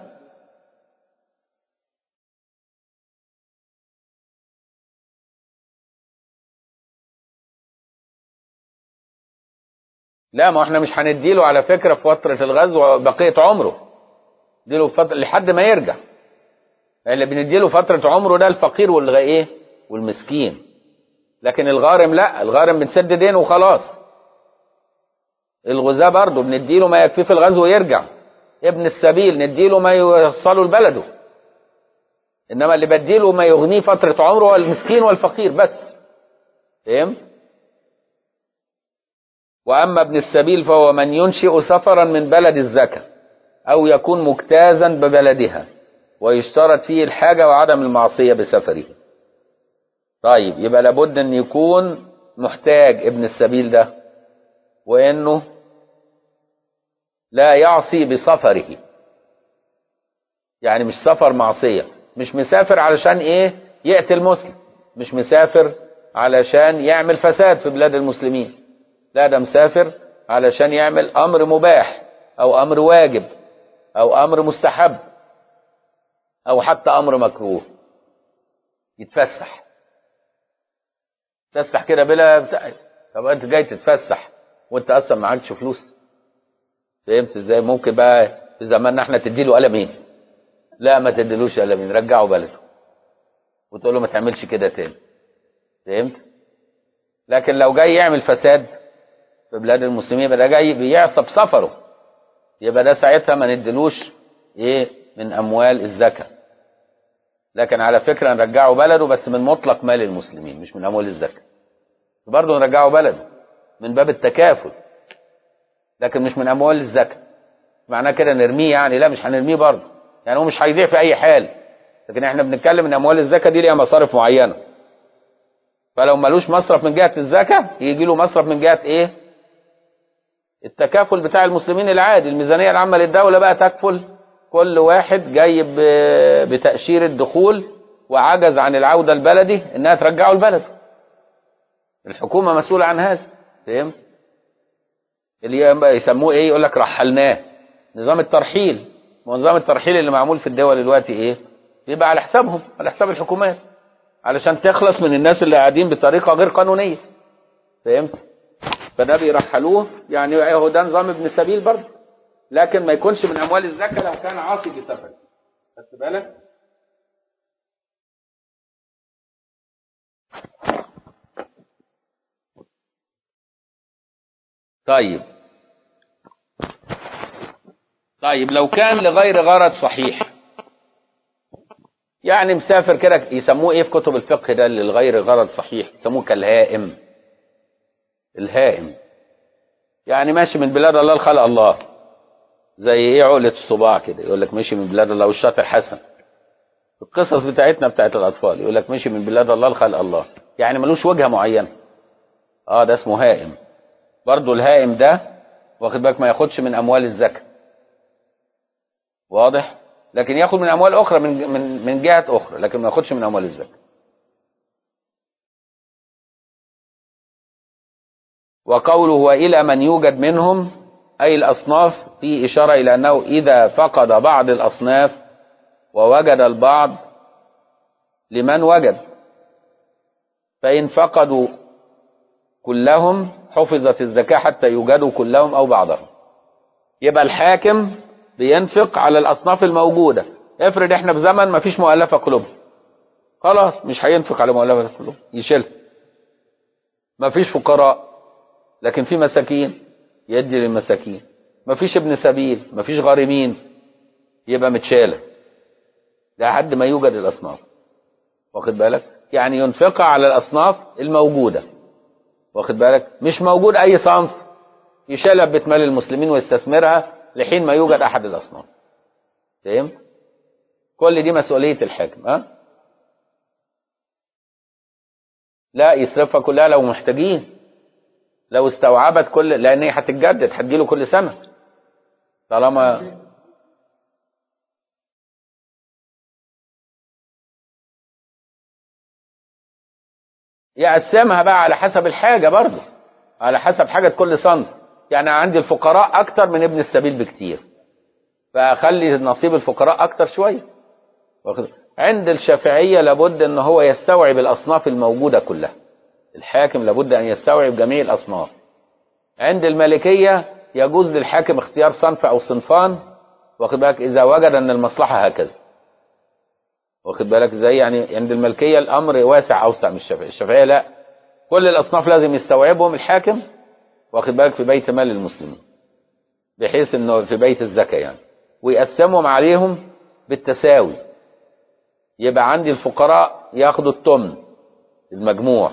لا ما احنا مش هنديله على فكرة في فترة الغزو بقية عمره نديله فترة لحد ما يرجع اللي بنديله فترة عمره ده الفقير والغ ايه والمسكين لكن الغارم لا الغارم بنسد دينه وخلاص الغزاة برضه بنديله ما يكفيه في الغزو ويرجع ابن السبيل نديله ما يوصله لبلده انما اللي بديله ما يغنيه فترة عمره هو المسكين والفقير بس فهمت وأما ابن السبيل فهو من ينشئ سفرا من بلد الزكاة أو يكون مجتازا ببلدها ويشترط فيه الحاجة وعدم المعصية بسفره طيب يبقى لابد أن يكون محتاج ابن السبيل ده وأنه لا يعصي بسفره يعني مش سفر معصية مش مسافر علشان ايه يقتل مسلم مش مسافر علشان يعمل فساد في بلاد المسلمين لا ده مسافر علشان يعمل امر مباح او امر واجب او امر مستحب او حتى امر مكروه يتفسح تفسح كده بلا بتاع طب انت جاي تتفسح وانت اصلا معكش فلوس فهمت ازاي ممكن بقى في زماننا احنا تديله قلمين لا ما تديلوش قلمين رجعه بلده وتقول له ما تعملش كده تاني فهمت لكن لو جاي يعمل فساد في بلاد المسلمين يبقى ده جاي بيعصب سفره يبقى ده ساعتها ما نديلوش ايه من اموال الزكاه لكن على فكره نرجعه بلده بس من مطلق مال المسلمين مش من اموال الزكاه برضه نرجعه بلده من باب التكافل لكن مش من اموال الزكاه معناه كده نرميه يعني لا مش هنرميه برضه يعني هو مش هيضيع في اي حال لكن احنا بنتكلم ان اموال الزكاه دي ليها مصارف معينه فلو ملوش مصرف من جهه الزكاه يجي له مصرف من جهه ايه التكافل بتاع المسلمين العادي الميزانيه العامه للدوله بقى تكفل كل واحد جاي بتاشيره دخول وعجز عن العوده البلدي انها ترجعه البلد الحكومه مسؤوله عن هذا فهمت اللي يسموه ايه يقول لك رحلناه نظام الترحيل ونظام الترحيل اللي معمول في الدول دلوقتي ايه بيبقى على حسابهم على حساب الحكومات علشان تخلص من الناس اللي قاعدين بطريقه غير قانونيه فهمت فده بيرحلوه يعني هو ده نظام ابن سبيل برضه لكن ما يكونش من اموال الزكاه لو كان عاصي في سفر خدت بالك طيب طيب لو كان لغير غرض صحيح يعني مسافر كده يسموه ايه في كتب الفقه ده اللي لغير غرض صحيح يسموه كالهائم الهائم يعني ماشي من بلاد الله لخلق الله زي ايه عقلة الصباع كده يقول لك مشي من بلاد الله والشاطر حسن القصص بتاعتنا بتاعت الاطفال يقول لك مشي من بلاد الله لخلق الله يعني ملوش وجهه معينه اه ده اسمه هائم برضه الهائم ده واخد بالك ما ياخدش من اموال الزكاه واضح لكن ياخد من اموال اخرى من من من جهه اخرى لكن ما ياخدش من اموال الزكاه وقوله والى من يوجد منهم اي الاصناف في اشاره الى انه اذا فقد بعض الاصناف ووجد البعض لمن وجد فان فقدوا كلهم حفظت الزكاه حتى يوجدوا كلهم او بعضهم يبقى الحاكم بينفق على الاصناف الموجوده افرض احنا في زمن ما فيش مؤلفه قلوبهم خلاص مش هينفق على مؤلفه قلوبهم يشيلها ما فيش فقراء لكن في مساكين يدي للمساكين ما فيش ابن سبيل ما فيش غارمين يبقى متشاله لحد ما يوجد الاصناف واخد بالك يعني ينفقها على الاصناف الموجوده واخد بالك مش موجود اي صنف يشيلها ببيت مال المسلمين ويستثمرها لحين ما يوجد احد الاصناف فاهم كل دي مسؤوليه الحاكم ها لا يصرفها كلها لو محتاجين لو استوعبت كل لان هي هتتجدد هتجيله كل سنه طالما يقسمها بقى على حسب الحاجه برضه على حسب حاجه كل صنف يعني عندي الفقراء اكتر من ابن السبيل بكتير فاخلي نصيب الفقراء اكتر شويه عند الشافعيه لابد ان هو يستوعب الاصناف الموجوده كلها الحاكم لابد ان يستوعب جميع الاصناف عند المالكيه يجوز للحاكم اختيار صنف او صنفان واخد بالك اذا وجد ان المصلحه هكذا واخد بالك ازاي يعني عند الملكيه الامر واسع اوسع من الشافعيه الشافعيه لا كل الاصناف لازم يستوعبهم الحاكم واخد بالك في بيت مال المسلمين بحيث انه في بيت الزكاه يعني ويقسمهم عليهم بالتساوي يبقى عندي الفقراء ياخدوا التمن المجموع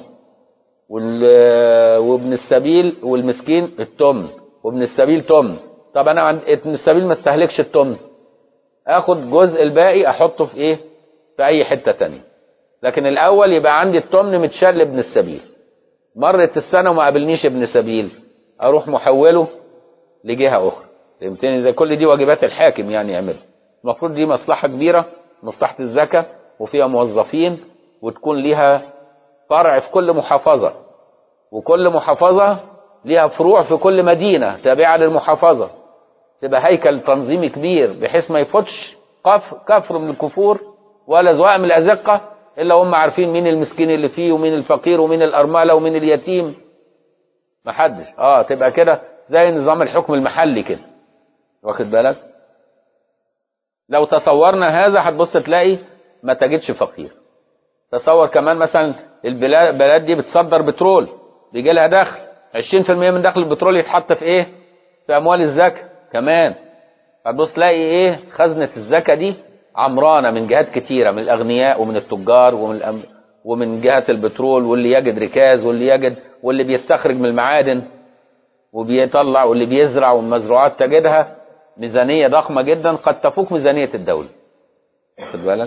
وابن السبيل والمسكين التمن وابن السبيل تمن طب انا عند ابن السبيل ما استهلكش التمن اخد جزء الباقي احطه في ايه في اي حته تانية لكن الاول يبقى عندي التمن متشال لابن السبيل مرت السنه وما قابلنيش ابن سبيل اروح محوله لجهه اخرى فهمتني زي كل دي واجبات الحاكم يعني يعملها المفروض دي مصلحه كبيره مصلحه الزكاه وفيها موظفين وتكون ليها فرع في كل محافظه وكل محافظه ليها فروع في كل مدينه تابعه للمحافظه تبقى هيكل تنظيمي كبير بحيث ما يفوتش قف كفر من الكفور ولا زواء من الازقه الا هم عارفين مين المسكين اللي فيه ومين الفقير ومين الارمله ومين اليتيم محدش اه تبقى كده زي نظام الحكم المحلي كده واخد بالك لو تصورنا هذا هتبص تلاقي ما تجدش فقير تصور كمان مثلا البلاد البلاد دي بتصدر بترول بيجي لها دخل 20% من دخل البترول يتحط في ايه في اموال الزكاه كمان هتبص تلاقي ايه خزنه الزكاه دي عمرانه من جهات كتيره من الاغنياء ومن التجار ومن الأم... ومن جهه البترول واللي يجد ركاز واللي يجد واللي بيستخرج من المعادن وبيطلع واللي بيزرع والمزروعات تجدها ميزانيه ضخمه جدا قد تفوق ميزانيه الدوله واخد بالك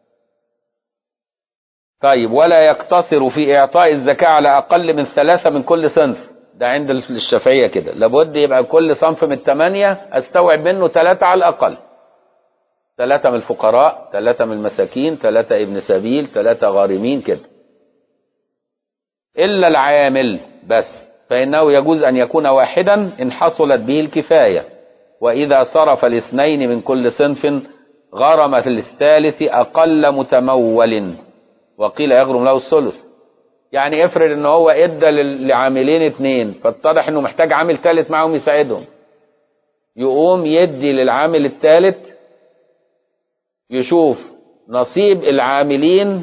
طيب ولا يقتصر في اعطاء الزكاه على اقل من ثلاثه من كل صنف ده عند الشافعيه كده لابد يبقى كل صنف من الثمانيه استوعب منه ثلاثه على الاقل ثلاثة من الفقراء ثلاثة من المساكين ثلاثة ابن سبيل ثلاثة غارمين كده إلا العامل بس فإنه يجوز أن يكون واحدا إن حصلت به الكفاية وإذا صرف الاثنين من كل صنف غرم في الثالث أقل متمول وقيل يغرم له الثلث يعني افرض ان هو ادى لل- لعاملين اتنين فاتضح انه محتاج عامل تالت معاهم يساعدهم يقوم يدي للعامل التالت يشوف نصيب العاملين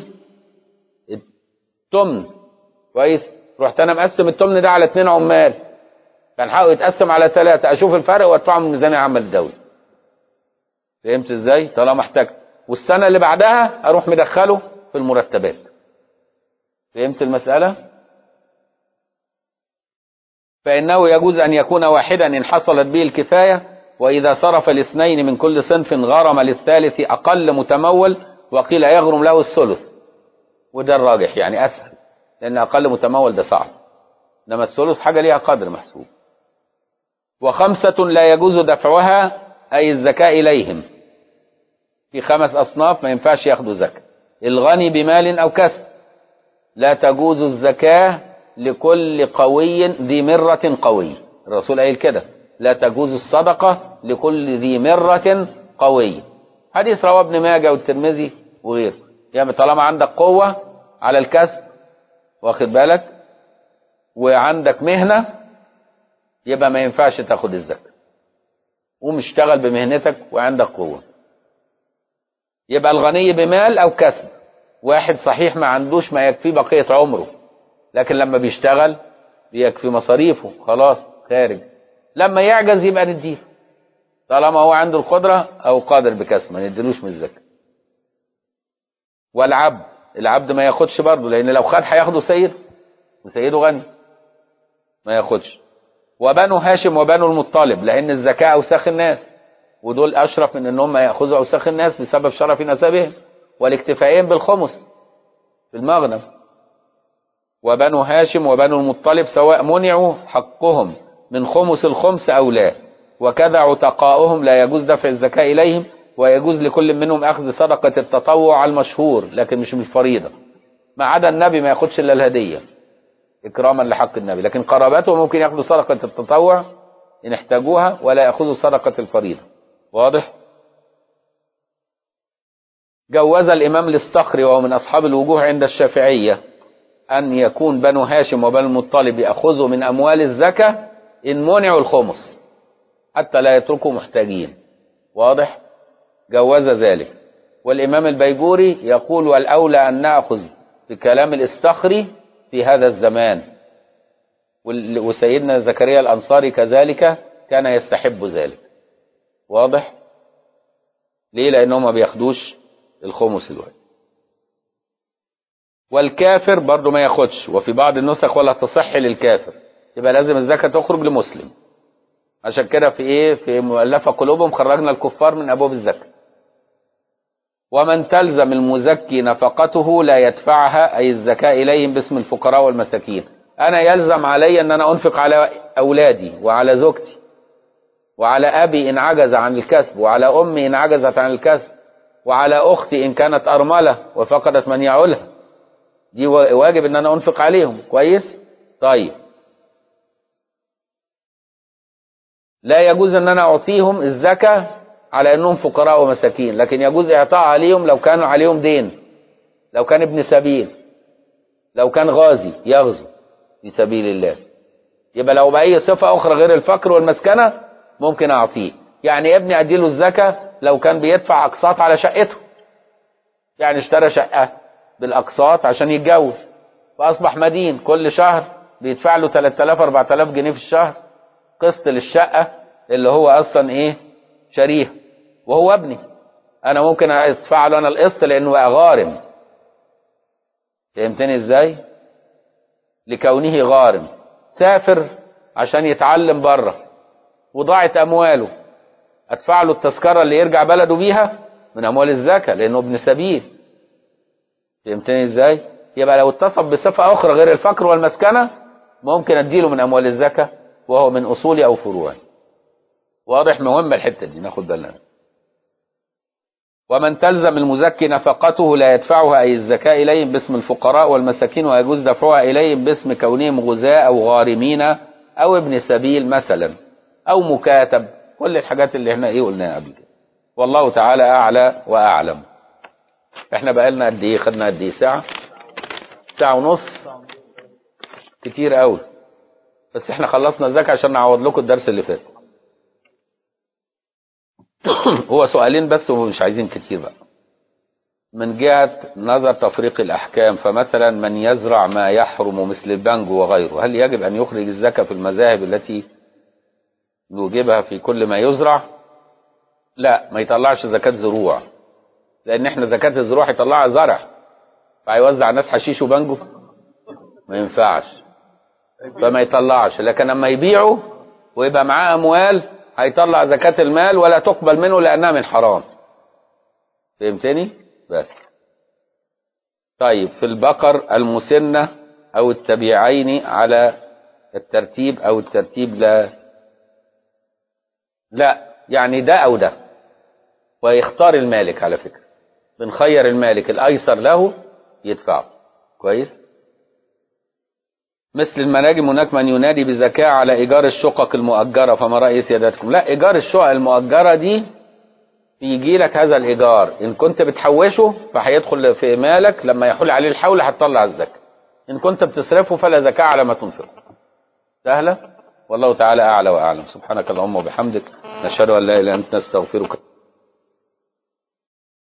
التمن كويس رحت انا مقسم التمن ده على اتنين عمال كان حقه يتقسم على ثلاثة اشوف الفرق وادفعه من ميزانية العامة للدولة فهمت ازاي طالما احتاج والسنة اللي بعدها اروح مدخله في المرتبات فهمت المسألة فإنه يجوز أن يكون واحدا إن حصلت به الكفاية وإذا صرف الاثنين من كل صنف غرم للثالث أقل متمول وقيل يغرم له الثلث وده الراجح يعني أسهل لأن أقل متمول ده صعب إنما الثلث حاجة ليها قدر محسوب وخمسة لا يجوز دفعها أي الزكاة إليهم في خمس أصناف ما ينفعش ياخدوا زكاة الغني بمال أو كسب لا تجوز الزكاة لكل قوي ذي مرة قوي الرسول قايل كده لا تجوز الصدقة لكل ذي مرة قوي حديث رواه ابن ماجه والترمذي وغيره يعني طالما عندك قوة على الكسب واخد بالك وعندك مهنة يبقى ما ينفعش تاخد الزكاة قوم اشتغل بمهنتك وعندك قوة يبقى الغني بمال أو كسب واحد صحيح ما عندوش ما يكفي بقية عمره لكن لما بيشتغل بيكفي مصاريفه خلاص خارج لما يعجز يبقى نديه طالما هو عنده القدرة أو قادر بكسب ما نديلوش من الزكاة والعبد العبد ما ياخدش برضه لأن لو خد هياخده سيد وسيده غني ما ياخدش وبنو هاشم وبنو المطلب لأن الزكاة أوساخ الناس ودول أشرف من إنهم يأخذوا أوساخ الناس بسبب شرف نسبهم والاكتفائين بالخمس في المغنم وبنو هاشم وبنو المطلب سواء منعوا حقهم من خمس الخمس أو لا وكذا عتقاؤهم لا يجوز دفع الزكاة إليهم ويجوز لكل منهم أخذ صدقة التطوع المشهور لكن مش من الفريضة ما عدا النبي ما ياخدش إلا الهدية إكراما لحق النبي لكن قرابته ممكن ياخدوا صدقة التطوع إن احتاجوها ولا يأخذوا صدقة الفريضة واضح؟ جوز الإمام الاستخري وهو من أصحاب الوجوه عند الشافعية أن يكون بنو هاشم وبنو المطلب يأخذوا من أموال الزكاة إن منعوا الخمس حتى لا يتركوا محتاجين واضح جوز ذلك والإمام البيجوري يقول والأولى أن نأخذ بكلام الاستخري في هذا الزمان وال- وسيدنا زكريا الأنصاري كذلك كان يستحب ذلك واضح ليه لأنهم ما بياخدوش الخمس الوقت والكافر برضه ما ياخدش وفي بعض النسخ ولا تصح للكافر يبقى لازم الزكاة تخرج لمسلم عشان كده في ايه في مؤلفة قلوبهم خرجنا الكفار من ابواب الزكاة ومن تلزم المزكي نفقته لا يدفعها اي الزكاة اليهم باسم الفقراء والمساكين انا يلزم علي ان انا انفق على اولادي وعلى زوجتي وعلى ابي ان عجز عن الكسب وعلى امي ان عجزت عن الكسب وعلى اختي ان كانت ارمله وفقدت من يعولها دي واجب ان انا انفق عليهم كويس طيب لا يجوز ان انا اعطيهم الزكاه على انهم فقراء ومساكين لكن يجوز اعطائها عليهم لو كانوا عليهم دين لو كان ابن سبيل لو كان غازي يغزو في سبيل الله يبقى لو بأي صفة أخرى غير الفقر والمسكنة ممكن أعطيه يعني ابني أديله الزكاة لو كان بيدفع أقساط على شقته يعني اشترى شقة بالأقساط عشان يتجوز فأصبح مدين كل شهر بيدفع له 3000 4000 جنيه في الشهر قسط للشقة اللي هو أصلا إيه شريه وهو ابني أنا ممكن أدفع له أنا القسط لأنه بقى غارم فهمتني إزاي؟ لكونه غارم سافر عشان يتعلم بره وضاعت أمواله أدفع له التذكرة اللي يرجع بلده بيها من أموال الزكاة لأنه ابن سبيل فهمتني إزاي؟ يبقى لو اتصف بصفة أخرى غير الفقر والمسكنة ممكن أديله من أموال الزكاة وهو من أصولي أو فروعي واضح مهمة الحتة دي ناخد بالنا ومن تلزم المزكي نفقته لا يدفعها أي الزكاة إليهم باسم الفقراء والمساكين ويجوز دفعها إليهم باسم كونهم غزاة أو غارمين أو ابن سبيل مثلا أو مكاتب كل الحاجات اللي احنا ايه قلناها قبل كده والله تعالى أعلى وأعلم احنا بقالنا قد ايه خدنا قد ايه ساعة ساعة ونص كتير قوي بس احنا خلصنا الزكاة عشان نعوض لكم الدرس اللي فات هو سؤالين بس ومش عايزين كتير بقى من جهة نظر تفريق الأحكام فمثلا من يزرع ما يحرم مثل البنجو وغيره هل يجب أن يخرج الزكاة في المذاهب التي نوجبها في كل ما يزرع لا ما يطلعش زكاة زروع لأن احنا زكاة الزروع يطلعها زرع فهيوزع الناس حشيش وبنجو ما ينفعش فما يطلعش لكن لما يبيعه ويبقى معاه أموال هيطلع زكاة المال ولا تقبل منه لأنها من حرام فهمتني بس طيب في البقر المسنة أو التبيعين على الترتيب أو الترتيب لا لا يعني ده أو ده ويختار المالك على فكرة بنخير المالك الأيسر له يدفعه كويس مثل المناجم هناك من ينادي بزكاة على إيجار الشقق المؤجرة فما رأي سيادتكم لا إيجار الشقق المؤجرة دي يجي لك هذا الإيجار إن كنت بتحوشه فهيدخل في مالك لما يحول عليه الحول هتطلع الزكاة إن كنت بتصرفه فلا زكاة على ما تنفقه سهلة والله تعالى أعلى وأعلم سبحانك اللهم وبحمدك نشهد أن لا إله إلا أنت نستغفرك